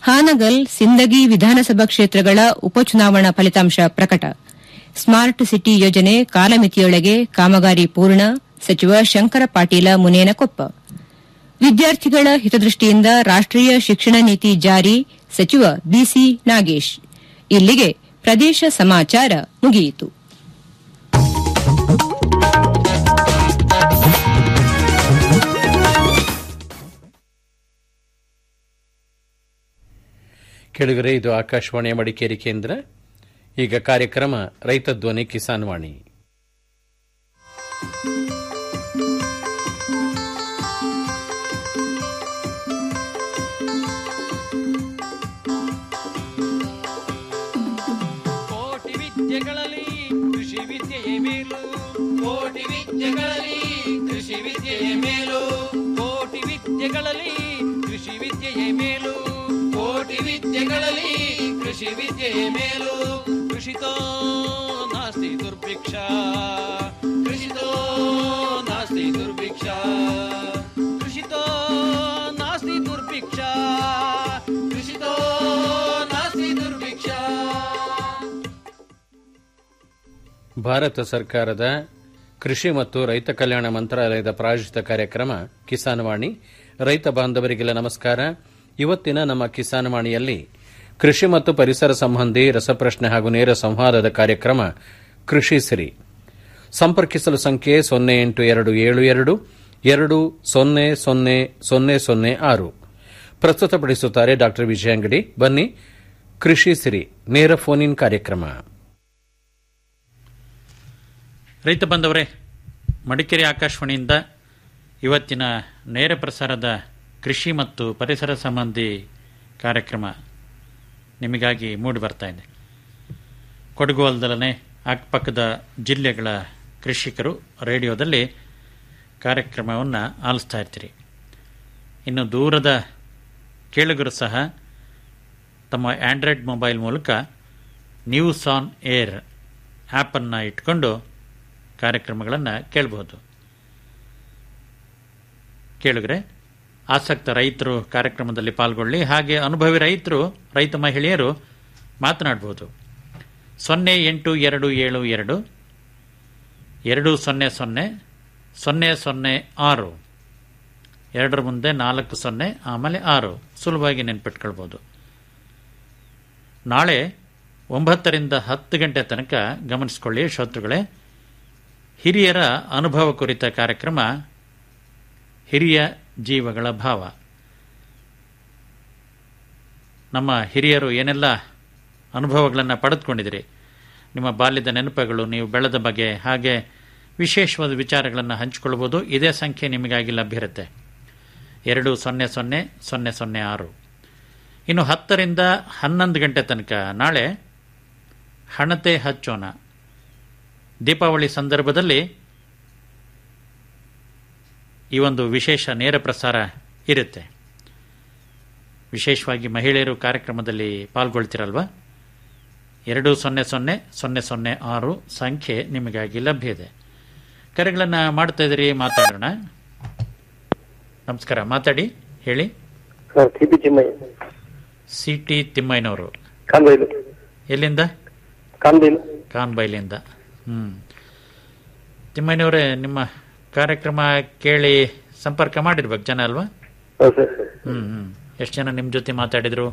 ಹಾನಗಲ್ ಸಿಂದಗಿ ವಿಧಾನಸಭಾ ಕ್ಷೇತ್ರಗಳ ಉಪಚುನಾವಣಾ ಫಲಿತಾಂಶ ಪ್ರಕಟ ಸ್ಮಾರ್ಟ್ ಸಿಟಿ ಯೋಜನೆ ಕಾಲಮಿತಿಯೊಳಗೆ ಕಾಮಗಾರಿ ಪೂರ್ಣ ಸಚಿವ ಶಂಕರ ಪಾಟೀಲ ಮುನೇನಕೊಪ್ಪ ವಿದ್ಯಾರ್ಥಿಗಳ ಹಿತದೃಷ್ಟಿಯಿಂದ ರಾಷ್ಟೀಯ ಶಿಕ್ಷಣ ನೀತಿ ಜಾರಿ ಸಚಿವ ಬಿಸಿ ನಾಗೇಶ್ ಇಲ್ಲಿಗೆ ಪ್ರದೇಶ ಸಮಾಚಾರ ಮುಗಿಯಿತು ಕೆಳಗರೆ ಇದು ಆಕಾಶವಾಣಿಯ ಮಡಿಕೇರಿ ಕೇಂದ್ರ ಈಗ ಕಾರ್ಯಕ್ರಮ ರೈತ ಧ್ವನಿ ಕಿಸಾನ್ ವಾಣಿ ಕೋಟಿ ವಿದ್ಯೆಗಳಲ್ಲಿ ಕೃಷಿ ವಿದ್ಯೆಯೇ ಮೇಲು ಕೋಟಿ ವಿದ್ಯೆಗಳಲ್ಲಿ ಕೃಷಿ ವಿದ್ಯೆಯೇ ಮೇಲು ಕೋಟಿ ವಿದ್ಯೆಗಳಲ್ಲಿ ಕೃಷಿ ವಿದ್ಯೆಯೇ ಮೇಲು ಕೋಟಿ ವಿದ್ಯೆಗಳಲ್ಲಿ ಕೃಷಿ ವಿದ್ಯೆಯೇ ಮೇಲು ಕೃಷಿತೋ ನಾಸ್ತಿ ದುರ್ಭಿಕ್ಷ ಕೃಷಿತೋ ನಾಸ್ತಿ ದುರ್ಭಿಕ್ಷ ಕೃಷಿತೋ ನಾಸ್ತಿ ದುರ್ಭಿಕ್ಷ ಕೃಷಿತೋ ನಾಸ್ತಿ ದುರ್ಭಿಕ್ಷ ಭಾರತ ಸರ್ಕಾರದ ಕೃಷಿ ಮತ್ತು ರೈತ ಕಲ್ಯಾಣ ಮಂತ್ರಾಲಯದ ಪ್ರಾಯೋಜಿತ ಕಾರ್ಯಕ್ರಮ ಕಿಸಾನ್ ವಾಣಿ ರೈತ ಬಾಂಧವರಿಗೆಲ್ಲ ನಮಸ್ಕಾರ ಇವತ್ತಿನ ನಮ್ಮ ಕಿಸಾನ್ ವಾಣಿಯಲ್ಲಿ ಕೃಷಿ ಮತ್ತು ಪರಿಸರ ಸಂಬಂಧಿ ರಸಪ್ರಶ್ನೆ ಹಾಗೂ ನೇರ ಸಂವಾದದ ಕಾರ್ಯಕ್ರಮ ಕೃಷಿ ಸಿರಿ ಸಂಪರ್ಕಿಸಲು ಸಂಖ್ಯೆ ಸೊನ್ನೆ ಎಂಟು ಎರಡು ಏಳು ಎರಡು ಎರಡು ಸೊನ್ನೆ ಸೊನ್ನೆ ಸೊನ್ನೆ ಸೊನ್ನೆ ಆರು ಪ್ರಸ್ತುತಪಡಿಸುತ್ತಾರೆ ಡಾ ವಿಜಯಂಗಡಿ ಬನ್ನಿ ಕೃಷಿ ಸಿರಿ ನೇರ ಫೋನ್ ಇನ್ ಕಾರ್ಯಕ್ರಮ ರೈತ ಬಂದವರೇ ಮಡಿಕೇರಿ ಆಕಾಶವಾಣಿಯಿಂದ ಇವತ್ತಿನ ನೇರ ಪ್ರಸಾರದ ಕೃಷಿ ಮತ್ತು ಪರಿಸರ ಸಂಬಂಧಿ ಕಾರ್ಯಕ್ರಮ ನಿಮಗಾಗಿ ಮೂಡಿ ಬರ್ತಾ ಇದೆ ಕೊಡಗು ಅಲ್ದಲನೆ ಅಕ್ಕಪಕ್ಕದ ಜಿಲ್ಲೆಗಳ ಕೃಷಿಕರು ರೇಡಿಯೋದಲ್ಲಿ ಕಾರ್ಯಕ್ರಮವನ್ನು ಆಲಿಸ್ತಾ ಇರ್ತೀರಿ ಇನ್ನು ದೂರದ ಕೇಳುಗರು ಸಹ ತಮ್ಮ ಆಂಡ್ರಾಯ್ಡ್ ಮೊಬೈಲ್ ಮೂಲಕ ನ್ಯೂಸ್ ಆನ್ ಏರ್ ಆ್ಯಪನ್ನು ಇಟ್ಕೊಂಡು ಕಾರ್ಯಕ್ರಮಗಳನ್ನು ಕೇಳಬಹುದು ಕೇಳಿದ್ರೆ ಆಸಕ್ತ ರೈತರು ಕಾರ್ಯಕ್ರಮದಲ್ಲಿ ಪಾಲ್ಗೊಳ್ಳಿ ಹಾಗೆ ಅನುಭವಿ ರೈತರು ರೈತ ಮಹಿಳೆಯರು ಮಾತನಾಡಬಹುದು ಸೊನ್ನೆ ಎಂಟು ಎರಡು ಏಳು ಎರಡು ಎರಡು ಸೊನ್ನೆ ಸೊನ್ನೆ ಸೊನ್ನೆ ಸೊನ್ನೆ ಆರು ಎರಡರ ಮುಂದೆ ನಾಲ್ಕು ಸೊನ್ನೆ ಆಮೇಲೆ ಆರು ಸುಲಭವಾಗಿ ನೆನ್ಪಿಟ್ಕೊಳ್ಬೋದು ನಾಳೆ ಒಂಬತ್ತರಿಂದ ಹತ್ತು ಗಂಟೆ ತನಕ ಗಮನಿಸಿಕೊಳ್ಳಿ ಶ್ರೋತೃಗಳೇ ಹಿರಿಯರ ಅನುಭವ ಕುರಿತ ಕಾರ್ಯಕ್ರಮ ಹಿರಿಯ ಜೀವಗಳ ಭಾವ ನಮ್ಮ ಹಿರಿಯರು ಏನೆಲ್ಲ ಅನುಭವಗಳನ್ನು ಪಡೆದುಕೊಂಡಿದ್ದೀರಿ ನಿಮ್ಮ ಬಾಲ್ಯದ ನೆನಪುಗಳು ನೀವು ಬೆಳೆದ ಬಗ್ಗೆ ಹಾಗೆ ವಿಶೇಷವಾದ ವಿಚಾರಗಳನ್ನು ಹಂಚಿಕೊಳ್ಳಬಹುದು ಇದೇ ಸಂಖ್ಯೆ ನಿಮಗಾಗಿ ಲಭ್ಯ ಇರುತ್ತೆ ಎರಡು ಸೊನ್ನೆ ಸೊನ್ನೆ ಸೊನ್ನೆ ಸೊನ್ನೆ ಆರು ಇನ್ನು ಹತ್ತರಿಂದ ಹನ್ನೊಂದು ಗಂಟೆ ತನಕ ನಾಳೆ ಹಣತೆ ಹಚ್ಚೋಣ ದೀಪಾವಳಿ ಸಂದರ್ಭದಲ್ಲಿ ಈ ಒಂದು ವಿಶೇಷ ನೇರ ಪ್ರಸಾರ ಇರುತ್ತೆ ವಿಶೇಷವಾಗಿ ಮಹಿಳೆಯರು ಕಾರ್ಯಕ್ರಮದಲ್ಲಿ ಪಾಲ್ಗೊಳ್ತಿರಲ್ವಾ ಎರಡು ಸೊನ್ನೆ ಸೊನ್ನೆ ಸೊನ್ನೆ ಸೊನ್ನೆ ಆರು ಸಂಖ್ಯೆ ನಿಮಗಾಗಿ ಲಭ್ಯ ಇದೆ ಕರೆಗಳನ್ನು ಮಾಡ್ತಾ ಇದ್ದೀರಿ ಮಾತಾಡೋಣ ನಮಸ್ಕಾರ ಮಾತಾಡಿ ಹೇಳಿ sir T P Chimmaiah C T ತಿಮ್ಮಯ್ಯನವರು ಕಾನ್ಬೈಲು ಎಲ್ಲಿಂದ ಕಾನ್ಬೈಲು ಕಾನ್ಬೈಲಿಂದ ಹ್ಞೂ ತಿಮ್ಮಯ್ಯನವರೇ ನಿಮ್ಮ ಕಾರ್ಯಕ್ರಮ ಕೇಳಿ ಸಂಪರ್ಕ ಮಾಡಿರ್ಬೇಕು ಜನ ಅಲ್ವಾ ಹೌದು ಸರ್ ಹ್ಞೂ ಹ್ಞೂ ಎಷ್ಟು ಜನ ನಿಮ್ಮ ಜೊತೆ ಮಾತಾಡಿದ್ರು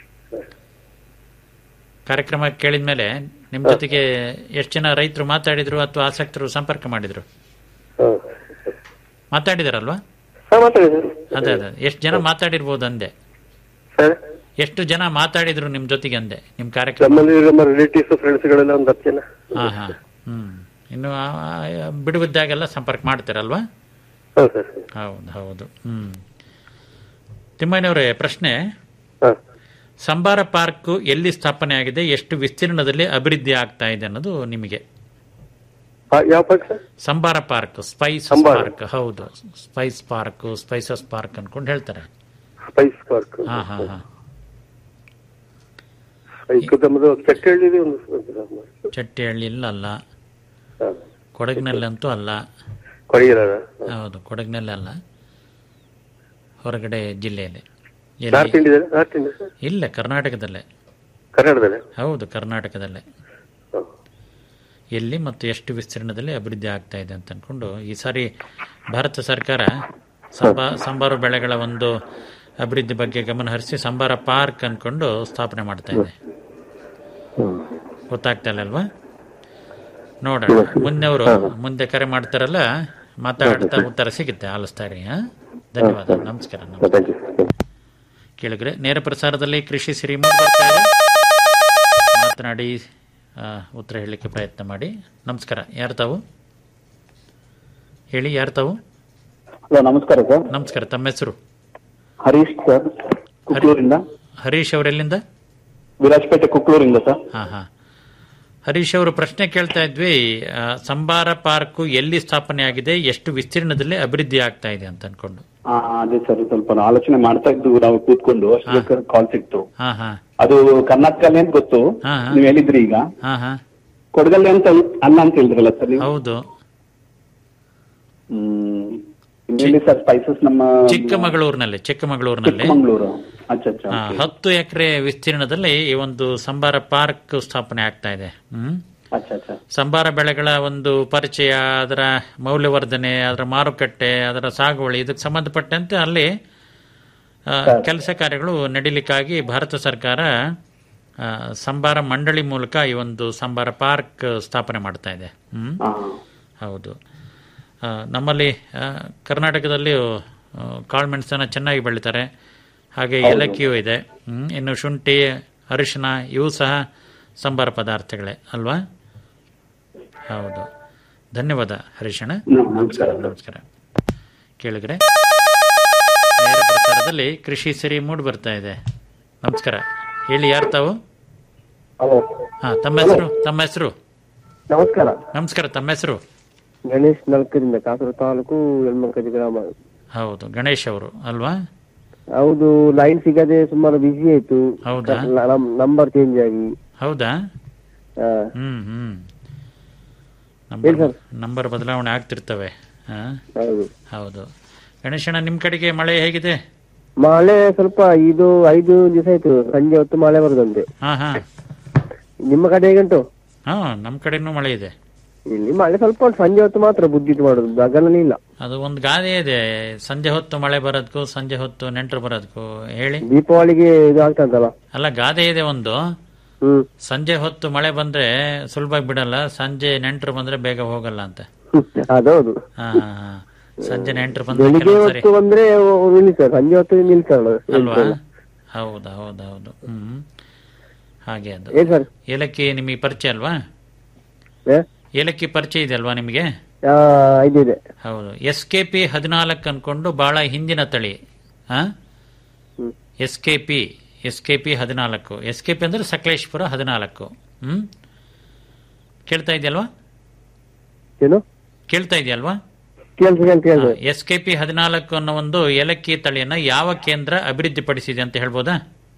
ಕಾರ್ಯಕ್ರಮ ಕೇಳಿದ ಮೇಲೆ ನಿಮ್ಮ ಜೊತೆಗೆ ಎಷ್ಟು ಜನ ರೈತರು ಮಾತಾಡಿದ್ರು ಅಥವಾ ಆಸಕ್ತರು ಸಂಪರ್ಕ ಮಾಡಿದ್ರು ಹೌದು ಮಾತಾಡಿದಾರಲ್ವಾ ಹಾಂ ಮಾತಾಡಿ ಸರ್ ಅದೇ ಅದೇ ಎಷ್ಟು ಜನ ಮಾತಾಡಿರ್ಬೋದು ಅಂದೆ ಸರ್ ಎಷ್ಟು ಜನ ಮಾತಾಡಿದ್ರು ನಿಮ್ಮ ಜೊತೆಗೆ ಅಂದೆ ನಿಮ್ಮ ಕಾರ್ಯಕ್ರಮ ನಮ್ಮಲ್ಲಿ ನಮ್ಮ ರಿಲೇಟಿವ್ಸ್ ಫ್ರೆಂಡ್ಸ್ಗಳೆಲ್ಲ ಒಂದು ಹತ್ತು ಜನ ಹಾಂ ಹಾಂ ಹ್ಞೂ ಇನ್ನು ಆ- ಆ- ಬಿಡುವಿದ್ದಾಗೆಲ್ಲ ಸಂಪರ್ಕ ಮಾಡ್ತೀರಲ್ವಾ ಹೌದು ಸರ್ ಹೌದು ಹೌದು ಹ್ಞೂ ತಿಮ್ಮಯ್ಯನವರೇ ಪ್ರಶ್ನೆ ಹಾಂ ಸಂಬಾರ ಪಾರ್ಕ್ ಎಲ್ಲಿ ಸ್ಥಾಪನೆ ಆಗಿದೆ ಎಷ್ಟು ವಿಸ್ತೀರ್ಣದಲ್ಲಿ ಅಭಿವೃದ್ಧಿ ಆಗ್ತಾ ಇದೆ ಅನ್ನೋದು ನಿಮಗೆ ಯಾವ ಪಾರ್ಕ್ ಸರ್ ಸಂಬಾರ ಪಾರ್ಕ್ ಸ್ಪೈಸ್ ಸಂಬಾರ. ಪಾರ್ಕ್ ಹೌದು ಸ್ಪೈಸ್ ಪಾರ್ಕ್ ಸ್ಪೈಸಸ್ ಪಾರ್ಕ್ ಅನ್ಕೊಂಡು ಹೇಳ್ತಾರೆ ಸ್ಪೈಸ್ ಪಾರ್ಕ್ ಹಾ ಹಾ ಹಾ ಸ್ಪೈಸ್ ನಮ್ಮದು ಚಟ್ಟಹಳ್ಳಿ ಒಂದು ಚಟ್ಟಿಹಳ್ಳಿ ಅಲ್ಲ ಹಾಂ ಕೊಡಗಿನಲ್ಲಂತೂ ಅಲ್ಲ ಕೊಡಗಿರ ಹೌದು ಕೊಡಗಿನಲ್ಲಿ ಅಲ್ಲ ಹೊರಗಡೆ ಜಿಲ್ಲೆಯಲ್ಲಿ ಎಲ್ಲಿ? North India north India sir ಇಲ್ಲ ಕರ್ನಾಟಕದಲ್ಲೇ ಕನ್ನಡದಲ್ಲೇ ಹೌದು ಕರ್ನಾಟಕದಲ್ಲೇ ಹ. ಎಲ್ಲಿ ಮತ್ತು ಎಷ್ಟು ವಿಸ್ತೀರ್ಣದಲ್ಲಿ ಅಭಿವೃದ್ಧಿ ಆಗ್ತಾ ಇದೆ ಅಂತ ಅನ್ಕೊಂಡು ಈ ಸಾರಿ ಭಾರತ ಸರ್ಕಾರ ಸಂಬಾ ಸಂಬಾರು ಬೆಳೆಗಳ ಒಂದು ಅಭಿವೃದ್ಧಿ ಬಗ್ಗೆ ಗಮನ ಹರಿಸಿ ಸಂಬಾರ ಪಾರ್ಕ್ ಅನ್ಕೊಂಡು ಸ್ಥಾಪನೆ ಮಾಡ್ತಾ ಇದೆ ಗೊತ್ತಾಗ್ತಾ ಇಲ್ಲ ಅಲ್ವಾ ನೋಡೋಣ ಮುಂದೆ ಅವರು ಮುಂದೆ ಕರೆ ಮಾಡ್ತಾರಲ್ಲ ಮಾತಾಡ್ತಾ ಉತ್ತರ ಸಿಗುತ್ತೆ ಆಲಿಸ್ತಾ ಇರಿ ಹಾ? ಧನ್ಯವಾದ ನಮಸ್ಕಾರ ನಮಸ್ಕಾರ ಥ್ಯಾಂಕ್ ಯು ಕೇಳಿದ್ರೆ ನೇರ ಪ್ರಸಾರದಲ್ಲಿ ಕೃಷಿ ಸಿರಿ ಮೂಡಿ ಬರ್ತಾ ಇದೆ ಮಾತನಾಡಿ ಆ, ಉತ್ತರ ಹೇಳಲಿಕ್ಕೆ ಪ್ರಯತ್ನ ಮಾಡಿ ನಮಸ್ಕಾರ ಯಾರು ತಾವು ಹೇಳಿ ಯಾರು ತಾವು ಹಲೋ ನಮಸ್ಕಾರ ಸರ್ ನಮಸ್ಕಾರ ತಮ್ಮ ಹೆಸರು ಹರೀಶ್ ಸರ್ ಕುಕ್ಲೂರಿಂದ ಹರೀಶ್ ಅವರೆಲ್ಲಿಂದ ವಿರಾಜಪೇಟೆ ಕುಕ್ಲೂರಿಂದ ಸರ್ ಹಾ ಹಾ ಹರೀಶ್ ಅವರು ಪ್ರಶ್ನೆ ಕೇಳ್ತಾ ಇದ್ವಿ ಆ, ಸಂಬಾರ ಪಾರ್ಕು ಎಲ್ಲಿ ಸ್ಥಾಪನೆ ಆಗಿದೆ ಎಷ್ಟು ವಿಸ್ತೀರ್ಣದಲ್ಲಿ ಅಭಿವೃದ್ಧಿ ಆಗ್ತಾ ಇದೆ ಅಂತ ಅನ್ಕೊಂಡು ಆ, ಅದೇ ಸರ್ ಸ್ವಲ್ಪ ನಾವು ಆಲೋಚನೆ ಮಾಡ್ತಾ ಇದ್ವು ನಾವು ಕೂತ್ಕೊಂಡು ಅಷ್ಟು ಕಾಲ್ ಸಿಕ್ತು ಹಾ ಹಾ ಅದು ಕರ್ನಾಟಕಲ್ಲಿ ಅಂತ ಗೊತ್ತು ಹಾ, ಹಾ. ನೀವ್ ಹೇಳಿದ್ರಿ ಈಗ ಹಾ ಹಾ ಕೊಡಗಲ್ಲಿ ಅಂತ ಅನ್ನ ಅಂತ ಹೇಳಿದ್ರಲ್ಲ ಸರ್ ನೀವು ಹೌದು ಹ್ಮ್ ಇನ್ನೆಲ್ಲಿ ಸರ್ ಸ್ಪೈಸಸ್ ನಮ್ಮ ಚಿಕ್ಕಮಗಳೂರಿನಲ್ಲಿ ಚಿಕ್ಕಮಗಳೂರಿನಲ್ಲಿ ಚಿಕ್ಕಮಂಗ್ಳೂರು ಅಚ್ಚಾ ಅಚ್ಚಾ ಆ, ಹತ್ತು ಎಕರೆ ವಿಸ್ತೀರ್ಣದಲ್ಲಿ ಈ ಒಂದು ಸಂಬಾರ ಪಾರ್ಕ್ ಸ್ಥಾಪನೆ ಆಗ್ತಾ ಇದೆ ಹ್ಮ್ ಅಚ್ಚಾ ಅಚ್ಚಾ ಸಂಬಾರ ಬೆಳೆಗಳ ಒಂದು ಪರಿಚಯ ಅದರ ಮೌಲ್ಯವರ್ಧನೆ ಅದರ ಮಾರುಕಟ್ಟೆ ಅದರ ಸಾಗುವಳಿ ಇದಕ್ಕೆ ಸಂಬಂಧಪಟ್ಟಂತೆ ಅಲ್ಲಿ ಆ, ಕೆಲಸ ಕಾರ್ಯಗಳು ನಡೀಲಿಕ್ಕಾಗಿ ಭಾರತ ಸರ್ಕಾರ ಆ, ಸಂಬಾರ ಮಂಡಳಿ ಮೂಲಕ ಈ ಒಂದು ಸಂಬಾರ ಪಾರ್ಕ್ ಸ್ಥಾಪನೆ ಮಾಡ್ತಾ ಇದೆ ಹ್ಮ್ ಹಾ ಹೌದು ಆ, ನಮ್ಮಲ್ಲಿ ಆ, ಕರ್ನಾಟಕದಲ್ಲಿ ಆ, ಕಾಳುಮೆಣಸನ್ನ ಚೆನ್ನಾಗಿ ಬೆಳೀತಾರೆ ಹಾಗೆ ಏಲಕ್ಕಿಯೂ ಇದೆ ಹ್ಮ್, ಇನ್ನು ಶುಂಠಿ ಅರಿಶಿನ ಇವು ಸಹ ಸಂಬಾರ ಪದಾರ್ಥಗಳೇ ಅಲ್ವಾ ಹೌದು ಧನ್ಯವಾದ ಹರೀಶಣ್ಣ ನಮಸ್ಕಾರ ನಮಸ್ಕಾರ ಕೇಳಿದ್ರೆ ನೇರ ಪ್ರಸಾರದಲ್ಲಿ ಕೃಷಿ ಸಿರಿ ಮೂಡ್ ಬರ್ತಾ ಇದೆ ನಮಸ್ಕಾರ ಹೇಳಿ ಯಾರು ತಾವು ಹಲೋ ಹಾ ತಮ್ಮ ಹೆಸರು ತಮ್ಮ ಹೆಸರು ನಮಸ್ಕಾರ ನಮಸ್ಕಾರ ತಮ್ಮ ಹೆಸರು ಗಣೇಶ್ ನಲ್ಕರಿಂದ ಕಾಸರಗೋಡು ತಾಲೂಕು ಯಲ್ಮಂಕಜಿ ಗ್ರಾಮ ಹೌದು ಗಣೇಶ್ ಅವರು ಅಲ್ವಾ ಹೌದು ಲೈನ್ ಸಿಗದೆ ಸುಮಾರು ಬಿಸಿ ಆಯ್ತು ಹೌದಾ? ನಂಬರ್ ಚೇಂಜ್ ಆಗಿ ಹೌದಾ ಆ, ಹ್ಮ್ ಹ್ಮ್ ಹೇಳಿ ನಂಬರ್ ಸರ್. ನಂಬರ್ ಬದಲಾವಣೆ ಆಗ್ತಿರ್ತವೆ ಹಾ ಹೌದು ಹೌದು ಗಣೇಶಣ್ಣ ನಿಮ್ ಕಡೆಗೆ ಮಳೆ ಹೇಗಿದೆ ಮಳೆ ಸ್ವಲ್ಪ ಇದು ಐದು ದಿವಸ ಆಯ್ತು ಸಂಜೆ ಹೊತ್ತು ಮಳೆ ಬರುದಂತೆ ಹಾ ಹಾ ನಿಮ್ಮ ಕಡೆ ಹೇಗುಂಟು ಹಾ ನಮ್ ಕಡೆನೂ ಮಳೆ ಇದೆ ಇಲ್ಲಿ ಮಳೆ ಸ್ವಲ್ಪ ಉಂಟು ಸಂಜೆ ಹೊತ್ತು ಮಾತ್ರ ಬುದ್ಧಿಟ್ಟು ಮಾಡುದು ಹಗಲಲ್ಲಿ ಇಲ್ಲ ಅದು ಒಂದು ಗಾದೆ ಇದೆ ಸಂಜೆ ಹೊತ್ತು ಮಳೆ ಬರೋದಕ್ಕೂ ಸಂಜೆ ಹೊತ್ತು ನೆಂಟರು ಬರೋದಕ್ಕೂ ಹೇಳಿ ದೀಪಾವಳಿಗೆ ಇದು ಆಗ್ತದಲ್ಲ ಅಲ್ಲ ಗಾದೆ ಇದೆ ಒಂದು ಹ್ಮ್ ಸಂಜೆ ಹೊತ್ತು ಮಳೆ ಬಂದ್ರೆ ಸುಲಭವಾಗಿ ಬಿಡಲ್ಲ ಸಂಜೆ ನೆಂಟರು ಬಂದ್ರೆ ಬೇಗ ಹೋಗಲ್ಲ ಅಂತ ಅದೌದು ಹಾ ಹಾ ಹಾ ಸಂಜೆ ನೆಂಟರು ಬಂದ್ರೆ ಬೆಳಿಗ್ಗೆ ಕೆಲವೊಂದ್ಸರಿ ಹೊತ್ತು ಬಂದ್ರೆ ನಿಲ್ಲಿಸ್ತಾರೆ ಸಂಜೆ ಹೊತ್ತು ನಿಲ್ಸಲ್ಲ ಅಲ್ವಾ ಹೌದು ಹೌದು ಹೌದು ಹ್ಮ್ ಹಾಗೆ ಅದು ಏನ್ ಸರ್ ಏಲಕ್ಕಿ ನಿಮಗೆ ಪರಿಚಯ ಅಲ್ವಾ ಏ? ಏಲಕ್ಕಿ ಪರಿಚಯ ಇದೆ ಅಲ್ವಾ ನಿಮಗೆ ಆ, ಇದಿದೆ ಹೌದು ಎಸ್ ಕೆ ಪಿ ಹದಿನಾಲ್ಕು ಅನ್ಕೊಂಡು ಬಹಳ ಹಿಂದಿನ ತಳಿ ಹ್ಮ್. S K P S K P ಹದಿನಾಲ್ಕು ಎಸ್ ಕೆ ಪಿ ಅಂದ್ರೆ ಸಕಲೇಶ್ಪುರ ಹದಿನಾಲ್ಕು ಹ್ಮ್ ಕೇಳ್ತಾ ಇದೆಯಲ್ವಾ ಏನು ಕೇಳ್ತಾ ಇದೆಯಲ್ವಾ ಕೇಳ್ಸ ಕೇಳ್ಸ ಕೇಳ್ಸ ಎಸ್ ಕೆ ಪಿ ಹದಿನಾಲ್ಕು ಅನ್ನೋ ಒಂದು ಏಲಕ್ಕಿ ತಳಿಯನ್ನ ಯಾವ ಕೇಂದ್ರ ಅಭಿವೃದ್ಧಿಪಡಿಸಿದೆ ಅಂತ ಹೇಳ್ಬೋದಾ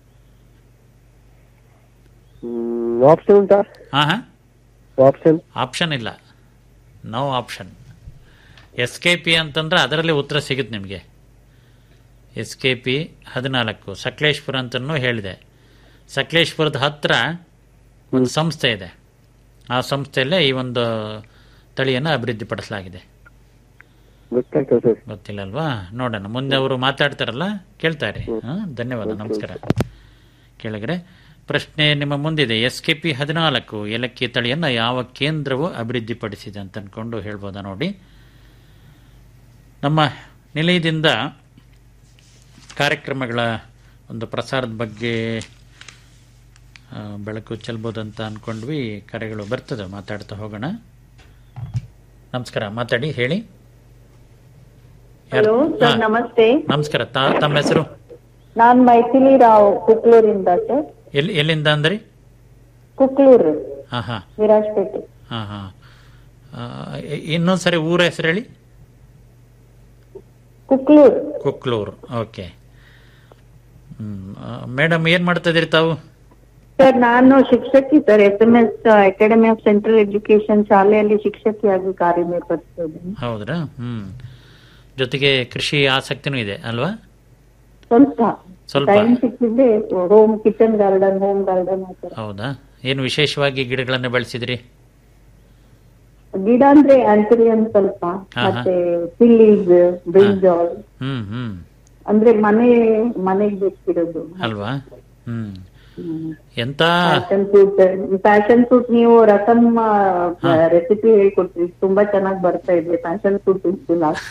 ಹ್ಮ್ ಆಪ್ಷನ್ ಉಂಟಾ ಹಾ ಹಾ ಆಪ್ಷನ್ ಆಪ್ಷನ್ ಇಲ್ಲ no option S K P ಅಂತಂದ್ರೆ ಅದರಲ್ಲಿ ಉತ್ತರ ಸಿಗುತ್ತೆ ನಿಮಗೆ ಎಸ್ ಕೆ ಪಿ ಹದಿನಾಲ್ಕು ಸಕಲೇಶ್ಪುರ ಅಂತನೂ ಹೇಳಿದೆ ಸಕಲೇಶ್ಪುರದ ಹತ್ರ ಒಂದು ಸಂಸ್ಥೆ ಇದೆ ಆ ಸಂಸ್ಥೆಯಲ್ಲೇ ಈ ಒಂದು ತಳಿಯನ್ನು ಅಭಿವೃದ್ಧಿಪಡಿಸಲಾಗಿದೆ ಗೊತ್ತಾಗ್ತದೆ ಸರ್ ಗೊತ್ತಿಲ್ಲ ಅಲ್ವಾ ನೋಡೋಣ ಮುಂದೆ ಅವರು ಮಾತಾಡ್ತಾರಲ್ಲ ಕೇಳ್ತಾರೆ ಹಾ ಧನ್ಯವಾದ ನಮಸ್ಕಾರ ಕೇಳಿದ್ರೆ ಪ್ರಶ್ನೆ ನಿಮ್ಮ ಮುಂದಿದೆ ಎಸ್ ಕೆ ಪಿ ಹದಿನಾಲ್ಕು ಏಲಕ್ಕಿ ತಳಿಯನ್ನು ಯಾವ ಕೇಂದ್ರವು ಅಭಿವೃದ್ಧಿಪಡಿಸಿದೆ ಅಂತ ಅನ್ಕೊಂಡು ಹೇಳ್ಬೋದಾ ನೋಡಿ ನಮ್ಮ ನಿಲಯದಿಂದ ಕಾರ್ಯಕ್ರಮಗಳ ಒಂದು ಪ್ರಸಾರದ ಬಗ್ಗೆ ಆ, ಬೆಳಕು ಚೆಲ್ಬೋದಂತ ಅನ್ಕೊಂಡ್ವಿ ಕರೆಗಳು ಬರ್ತದೆ ಮಾತಾಡ್ತಾ ಹೋಗೋಣ ನಮಸ್ಕಾರ ಮಾತಾಡಿ ಹೇಳಿ ಹಲೋ ಹಾ. ಸರ್ ನಮಸ್ತೆ ನಮಸ್ಕಾರ ತಾ- ತಮ್ಮ ಹೆಸರು ನಾನ್ ಮೈಥಿಲಿ ರಾವ್ ಕುಕ್ಲೂರಿಂದ ಸರ್ ಎಲ್ಲಿ ಎಲ್ಲಿಂದ ಅಂದ್ರಿ ಕುಕ್ಲೂರು ಹಾ ಹಾ ವಿರಾಜ್ಪೇಟೆ ಹಾ ಹಾ ಆ, ಇ- ಇನ್ನೊಂದ್ ಸರಿ ಊರ ಹೆಸರು ಹೇಳಿ ಕುಕ್ಲೂರ್ ಕುಕ್ಲೂರು ಓಕೆ ಮೇಡಮ್ ಏನ್ ಮಾಡ್ತಾ ಇದೀರಿ ತಾವು ಸರ್ ನಾನು ಶಿಕ್ಷಕಿ sir S M S academy of central education ಶಾಲೆಯಲ್ಲಿ ಶಿಕ್ಷಕಿಯಾಗಿ ಕಾರ್ಯನಿರ್ವಹಿಸ್ತಾ ಇದ್ದೀನಿ ಹೌದ್ರಾ ಹ್ಮ್ ಜೊತೆಗೆ ಕೃಷಿ ಆಸಕ್ತಿನೂ ಇದೆ ಅಲ್ವಾ ಸ್ವಲ್ಪ ಸ್ವಲ್ಪ ಟೈಮ್ ಸಿಕ್ಕಿದ್ರೆ home kitchen garden home garden ಆ ತರ ಹೌದಾ ಏನು ವಿಶೇಷವಾಗಿ ಗಿಡಗಳನ್ನು ಬೆಳೆಸಿದ್ರಿ ಗಿಡ ಅಂದ್ರೆ ಆಂಥರಿಯಂ ಸ್ವಲ್ಪ ಹಾ, ಹಾ. ಮತ್ತೆ ಚಿಲ್ಲೀಸ್ ಬ್ರಿಂಜಾಲ್ ಹ್ಮ್ ಹ್ಮ್ ಅಂದ್ರೆ ಮನೆ ಮನೆಗೆ ಬೇಕಿರೋದು ಅಲ್ವಾ ಹ್ಮ್ ಎಂತ ಪ್ಯಾಷನ್ ಫ್ರೂಟ್ ಪ್ಯಾಷನ್ ಫ್ರೂಟ್ ನೀವು ರಸಮ್ ರೆಸಿಪಿ ಹೇಳ್ಕೊಟ್ರಿ ತುಂಬಾ ಚೆನ್ನಾಗಿ ಬರ್ತಾ ಇದೆ ಪ್ಯಾಷನ್ ಫ್ರೂಟ್ ಇತ್ತು ಲಾಸ್ಟ್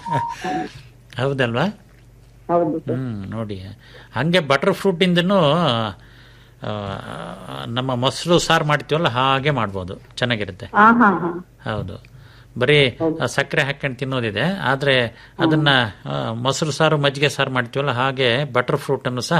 ಹೌದಲ್ವಾ ಹೌದು ಸರ್ ಹ್ಮ್ ನೋಡಿ ಹಂಗೆ ಬಟರ್ ಫ್ರೂಟ್ ಇಂದನೂ ಆ, ನಮ್ಮ ಮೊಸರು ಸಾರು ಮಾಡ್ತೀವಲ್ಲ ಹಾಗೆ ಮಾಡ್ಬೋದು ಚೆನ್ನಾಗಿರುತ್ತೆ ಹಾ ಹಾ ಹಾ ಹೌದು ಬರೀ ಆ, ಸಕ್ಕರೆ ಹಾಕೊಂಡು ತಿನ್ನೋದಿದೆ ಆದ್ರೆ ಅದನ್ನ ಆ, ಮೊಸರು ಸಾರು ಮಜ್ಜಿಗೆ ಸಾರು ಮಾಡ್ತೀವಲ್ಲ ಹಾಗೆ ಬಟರ್ ಫ್ರೂಟ್ ಅನ್ನು ಸಹ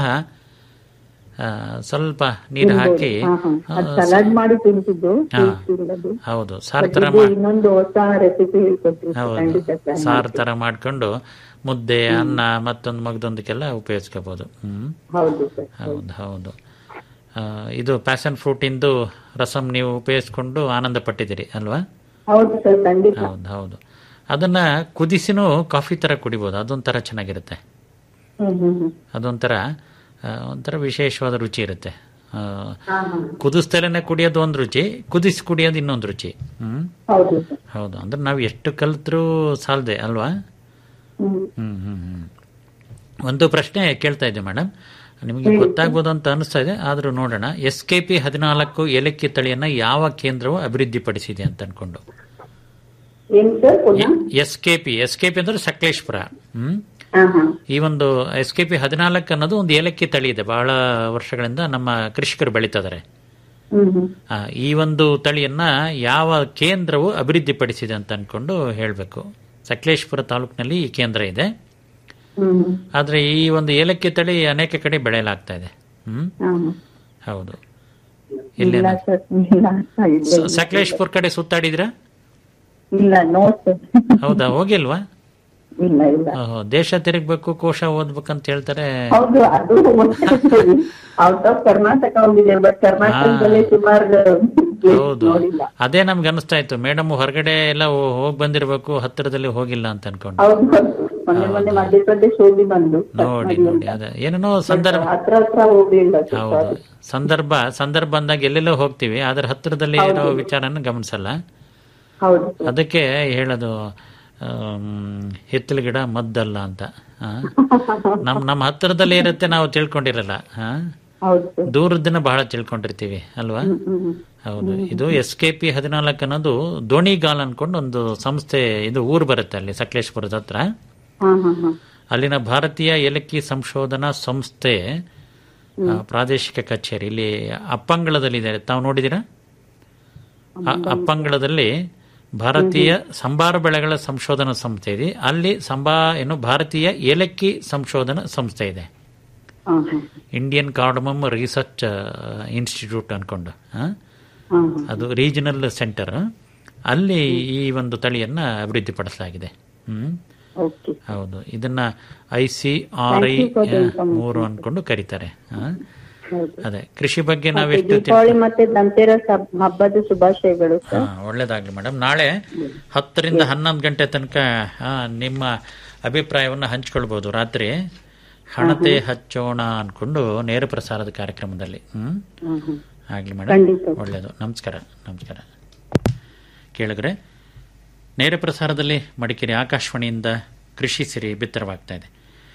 ಆ, ಸ್ವಲ್ಪ ನೀರು ಹಾಕಿ ಹಾ ಹಾ ಆ, ಅದ್ ಸಲಾಡ್ ಮಾಡಿ ತಿಂತಿದ್ದು ಹಾ. taste ಇಲ್ಲದು. ಹೌದು ಸಾರು But ತರ ಇದು ಮಾ- ಇನ್ನೊಂದು ಹೊಸ ರೆಸಿಪಿ ಹೇಳ್ಕೊಟ್ರಿ sir. ಹೌದು ಖಂಡಿತ try ಸಾರು ಮಾಡ್ತೀನಿ. ತರ ಮಾಡ್ಕೊಂಡು ಮುದ್ದೆ ಅನ್ನ ಮತ್ತೊಂದು ಮಗದೊಂದಕ್ಕೆಲ್ಲ ಉಪಯೋಗಿಸ್ಕೋಬಹುದು ಹ್ಮ್ ಹೌದು ಸರ್ ಹೌದು ಹೌದು ಆ, ಇದು ಪ್ಯಾಷನ್ ಫ್ರೂಟ್ ಇಂದು ರಸಂ ನೀವು ಉಪಯೋಗಿಸ್ಕೊಂಡು ಆನಂದ ಪಟ್ಟಿದ್ದೀರಿ ಅಲ್ವಾ ಹೌದು ಸರ್ ಖಂಡಿತ ಹೌದು ಹೌದು ಅದನ್ನ ಕುದಿಸಿನೂ ಕಾಫಿ ತರ ಕುಡಿಬೋದು ಅದೊಂಥರ ಚೆನ್ನಾಗಿರುತ್ತೆ ಹ್ಮ್ ಹ್ಮ್ ಹ್ಮ್ ಅದೊಂಥರ ಆ, ಒಂಥರ ವಿಶೇಷವಾದ ರುಚಿ ಇರುತ್ತೆ ಆ, ಹಾ ಹಾ ಕುದಿಸ್ತೇನೆ ಕುಡಿಯೋದು ಒಂದು ರುಚಿ ಕುದಿಸಿ ಕುಡಿಯೋದು ಇನ್ನೊಂದು ರುಚಿ ಹ್ಮ್ ಹೌದು ಸರ್ ಹೌದು ಅಂದ್ರೆ ನಾವು ಎಷ್ಟು ಕಲ್ತ್ರೂ ಸಾಲದೆ ಅಲ್ವಾ ಹ್ಮ್ ಹ್ಮ್ ಹ್ಮ್ ಹ್ಮ್ ಒಂದು ಪ್ರಶ್ನೆ ಕೇಳ್ತಾ ಇದ್ದೆ ಮೇಡಮ್ ನಿಮಗೆ ಗೊತ್ತಾಗ್ಬೋದು ಅಂತ ಅನಿಸ್ತಾ ಇದೆ ಆದ್ರೂ ನೋಡೋಣ ಎಸ್ ಕೆ ಪಿ ಹದಿನಾಲ್ಕು ಏಲಕ್ಕಿ ತಳಿಯನ್ನ ಯಾವ ಕೇಂದ್ರವು ಅಭಿವೃದ್ಧಿಪಡಿಸಿದೆ ಅಂತ ಅನ್ಕೊಂಡು ಏನ್ ಸರ್ ಪುನಃ S K P S K P ಅಂದ್ರೆ ಸಕಲೇಶ್ಪುರ ಹ್ಮ್ ಹಾ ಹಾ ಈ ಒಂದು ಎಸ್ ಕೆ ಪಿ ಹದಿನಾಲ್ಕು ಅನ್ನೋದು ಒಂದು ಏಲಕ್ಕಿ ತಳಿ ಇದೆ ಬಹಳ ವರ್ಷಗಳಿಂದ ನಮ್ಮ ಕೃಷಿಕರು ಬೆಳೀತಿದ್ದಾರೆ ಹ್ಮ್ ಹ್ಮ್ ಆ, ಈ ಒಂದು ತಳಿಯನ್ನ ಯಾವ ಕೇಂದ್ರವು ಅಭಿವೃದ್ಧಿಪಡಿಸಿದೆ ಅಂತ ಅನ್ಕೊಂಡು ಹೇಳಬೇಕು ಸಕಲೇಶ್ಪುರ ತಾಲೂಕಿನಲ್ಲಿ ಈ ಕೇಂದ್ರ ಇದೆ ಹ್ಮ್ ಆದ್ರೆ ಈ ಒಂದು ಏಲಕ್ಕಿ ತಳಿ ಅನೇಕ ಕಡೆ ಬೆಳೆಯಲಾಗ್ತಾ ಇದೆ ಹ್ಮ್ ಹಾ ಹಾ. ಹೌದು ಇಲ್ಲ ಇಲ್ಲೇನ ಸರ್ ಇಲ್ಲ ಇಲ್ಲ, ಇಲ್ಲ. ಸಕಲೇಶ್ಪುರ ಕಡೆ ಸುತ್ತಾಡಿದ್ರ ಇಲ್ಲ ನೋ ಸರ್ ಹೌದಾ ಹೋಗಿಲ್ವಾ ಇಲ್ಲ ಇಲ್ಲ ಓಹೋ, ದೇಶ ತಿರುಗ್ಬೇಕು ಕೋಶ ಓದ್ಬೇಕಂತ ಹೇಳ್ತಾರೆ ಹೌದು ಅದು ಔಟ್ ಆಫ್ ಕರ್ನಾಟಕ ಹೋಗಿದೆ ಬಟ್ ಕರ್ನಾಟಕದಲ್ಲಿ ಸುಮಾರು place ಹೌದು ನೋಡಿಲ್ಲ ಅದೇ ನಮ್ಗೆ ಅನಿಸ್ತಾ ಇತ್ತು ಮೇಡಮ್ ಹೊರಗಡೆ ಎಲ್ಲ ಹೋಗಿ ಬಂದಿರಬೇಕು ಹತ್ತಿರದಲ್ಲಿ ಹೋಗಿಲ್ಲ ಅಂತ ಅನ್ಕೊಂಡು ಹೌದು ಮೊನ್ನೆ ಮೊನ್ನೆ ಮಧ್ಯಪ್ರದೇಶ ಹೋಗಿ ಬಂದು ನೋಡಿ ನೋಡಿ ಅದೇ ಏನೇನೋ ಸಂದರ್ಭ ಹತ್ರ ಹತ್ರ ಹೋಗ್ಲಿಲ್ಲ ಸರ್ ಹೌದು ಸಂದರ್ಭ ಸಂದರ್ಭ ಬಂದಾಗ ಎಲ್ಲೆಲ್ಲೋ ಹೋಗ್ತೀವಿ ಆದ್ರೆ ಹತ್ತಿರದಲ್ಲಿ ಇರೋ ವಿಚಾರನ ಗಮನಿಸಲ್ಲ ಹೌದು ಸರ್ ಅದಕ್ಕೆ ಹೇಳೋದು ಆಮ್, ಹಿತ್ತಲ ಗಿಡ ಮದ್ದಲ್ಲ ಅಂತ ಆ? ನಮ್ ನಮ್ಮ ಹತ್ತಿರದಲ್ಲಿ ಇರುತ್ತೆ ನಾವು ತಿಳ್ಕೊಂಡಿರಲ್ಲ ಆ? ಹೌದು ಸರ್ ದೂರದಿನ ಬಹಳ ತಿಳ್ಕೊಂಡಿರ್ತೀವಿ ಅಲ್ವಾ ಹ್ಮ್ ಹ್ಮ್ ಹೌದು ಇದು ಎಸ್ ಕೆ ಪಿ ಹದಿನಾಲ್ಕು ಅನ್ನೋದು ದೋಣಿಗಾಲ್ ಅನ್ಕೊಂಡು ಒಂದು ಸಂಸ್ಥೆ ಇದು ಊರು ಬರುತ್ತೆ ಅಲ್ಲಿ ಸಕಲೇಶ್ಪುರದ ಹತ್ರ ಹಾ ಹಾ ಹಾ ಅಲ್ಲಿನ ಭಾರತೀಯ ಏಲಕ್ಕಿ ಸಂಶೋಧನಾ ಸಂಸ್ಥೆ ಆ, ಪ್ರಾದೇಶಿಕ ಕಚೇರಿ ಇಲ್ಲಿ ಅಪ್ಪಂಗಳದಲ್ಲಿದೆ ತಾವು ನೋಡಿದಿರಾ ಅ- ಅಪ್ಪಂಗಳದಲ್ಲಿ ಭಾರತೀಯ ಸಂಬಾರ ಬೆಳೆಗಳ ಸಂಶೋಧನಾ ಸಂಸ್ಥೆ ಇದೆ ಅಲ್ಲಿ ಸಂಬಾ ಏನು ಭಾರತೀಯ ಏಲಕ್ಕಿ ಸಂಶೋಧನಾ ಸಂಸ್ಥೆ ಇದೆ ಹಾ ಹಾ ಇಂಡಿಯನ್ ಕಾರ್ಡಮಮ್ ರಿಸರ್ಚ್ ಇನ್ಸ್ಟಿಟ್ಯೂಟ್ ಅನ್ಕೊಂಡು ಆ? ಹಾ ಅದು ರೀಜನಲ್ ಸೆಂಟರ್ ಅಲ್ಲಿ ಈ ಒಂದು ತಳಿಯನ್ನ ಅಭಿವೃದ್ಧಿಪಡಿಸಲಾಗಿದೆ ಹ್ಮ್ ಓಕೆ ಹೌದು ಇದನ್ನ I C R I Thank you for the information. ಮೂರು ಅನ್ಕೊಂಡು ಕರೀತಾರೆ ಆ? ಹೌದು ಅದೇ ಕೃಷಿ ಬಗ್ಗೆ ಮತ್ತೆ ನಾವೆಷ್ಟು ತಿಳ್- ದೀಪಾವಳಿ ಮತ್ತೆ ಧನ್ತೆರಸ್ ಹಬ್- ಹಬ್ಬದ ಶುಭಾಶಯಗಳು ಹಾ, ಸರ್ ಒಳ್ಳೇದಾಗ್ಲಿ ಮೇಡಮ್ ನಾಳೆ ಹತ್ತರಿಂದ ಹನ್ನೊಂದು ಗಂಟೆ ತನಕ ಆ, ನಿಮ್ಮ ಅಭಿಪ್ರಾಯವನ್ನ ಹಂಚ್ಕೊಳ್ಬಹುದು ರಾತ್ರಿ ಹಣತೆ ಹಚ್ಚೋಣ ಅನ್ಕೊಂಡು ನೇರ ಪ್ರಸಾರದ ಕಾರ್ಯಕ್ರಮದಲ್ಲಿ ಹ್ಮ್ ಹ್ಮ್ ಹ್ಮ್ ಆಗ್ಲಿ ಮೇಡಮ್ ಖಂಡಿತ. ಒಳ್ಳೇದು ನಮಸ್ಕಾರ ನಮಸ್ಕಾರ ಕೇಳಿದ್ರೆ ನೇರ ಪ್ರಸಾರದಲ್ಲಿ ಮಡಿಕೇರಿ ಆಕಾಶವಾಣಿಯಿಂದ ಕೃಷಿ ಸಿರಿ ಬಿತ್ತರವಾಗ್ತಾ ಇದೆ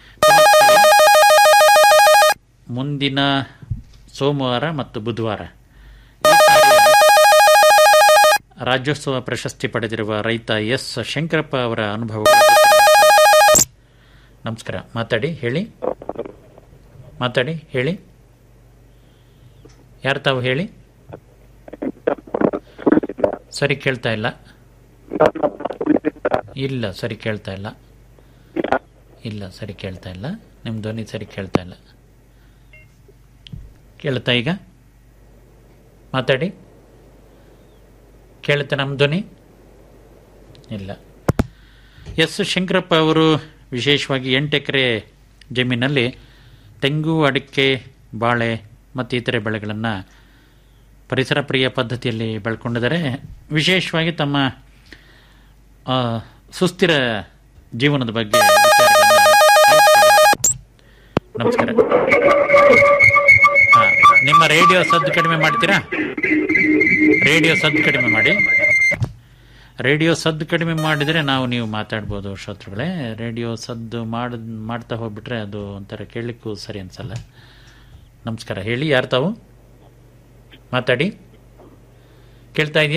ಮುಂದಿನ ಸೋಮವಾರ ಮತ್ತು ಬುಧವಾರ ಈ ಕಾರ್ಯ ರಾಜ್ಯೋತ್ಸವ ಪ್ರಶಸ್ತಿ ಪಡೆದಿರುವ ರೈತ ಎಸ್ ಶಂಕರಪ್ಪ ಅವರ ಅನುಭವ ನಮಸ್ಕಾರ ಮಾತಾಡಿ ಹೇಳಿ ಮಾತಾಡಿ ಹೇಳಿ ಯಾರು ತಾವು ಹೇಳಿ ಸರಿ ಕೇಳ್ತಾ ಇಲ್ಲ ಇಲ್ಲ ಸರಿ ಕೇಳ್ತಾ ಇಲ್ಲ ಇಲ್ಲ ಸರಿ ಕೇಳ್ತಾ ಇಲ್ಲ ನಿಮ್ಮ ಧ್ವನಿ ಸರಿ ಕೇಳ್ತಾ ಇಲ್ಲ ಕೇಳುತ್ತಾ ಈಗ ಮಾತಾಡಿ ಕೇಳುತ್ತೆ ನಮ್ಮ ಧ್ವನಿ ಇಲ್ಲ ಎಸ್ ಶಂಕರಪ್ಪ ಅವರು ವಿಶೇಷವಾಗಿ ಎಂಟು ಎಕರೆ ಜಮೀನಲ್ಲಿ ತೆಂಗು ಅಡಿಕೆ ಬಾಳೆ ಮತ್ತು ಇತರೆ ಬೆಳೆಗಳನ್ನು ಪರಿಸರ ಪ್ರಿಯ ಪದ್ಧತಿಯಲ್ಲಿ ಬೆಳ್ಕೊಂಡಿದ್ದಾರೆ ವಿಶೇಷವಾಗಿ ತಮ್ಮ ಆ, ಸುಸ್ಥಿರ ಜೀವನದ ಬಗ್ಗೆ ವಿಚಾರಗಳನ್ನ ಹಂಚ್ಕೊಂಡಿದ್ದಾರೆ. ನಮಸ್ಕಾರ ಹಾ, ನಿಮ್ಮ ರೇಡಿಯೋ ಸದ್ದು ಕಡಿಮೆ ಮಾಡ್ತೀರಾ ರೇಡಿಯೋ ಸದ್ದು ಕಡಿಮೆ ಮಾಡಿ ರೇಡಿಯೋ ಸದ್ದು ಕಡಿಮೆ ಮಾಡಿದರೆ ನಾವು ನೀವು ಮಾತಾಡ್ಬೋದು ಶ್ರೋತೃಗಳೇ ರೇಡಿಯೋ ಸದ್ದು ಮಾಡ್ ಮಾಡ್ತಾ ಹೋಗ್ಬಿಟ್ರೆ ಅದು ಒಂಥರ ಕೇಳಲಿಕ್ಕೂ ಸರಿ ಅನ್ಸಲ್ಲ ನಮಸ್ಕಾರ ಹೇಳಿ ಯಾರು ತಾವು ಮಾತಾಡಿ ಕೇಳ್ತಾ ಇದೆಯಾ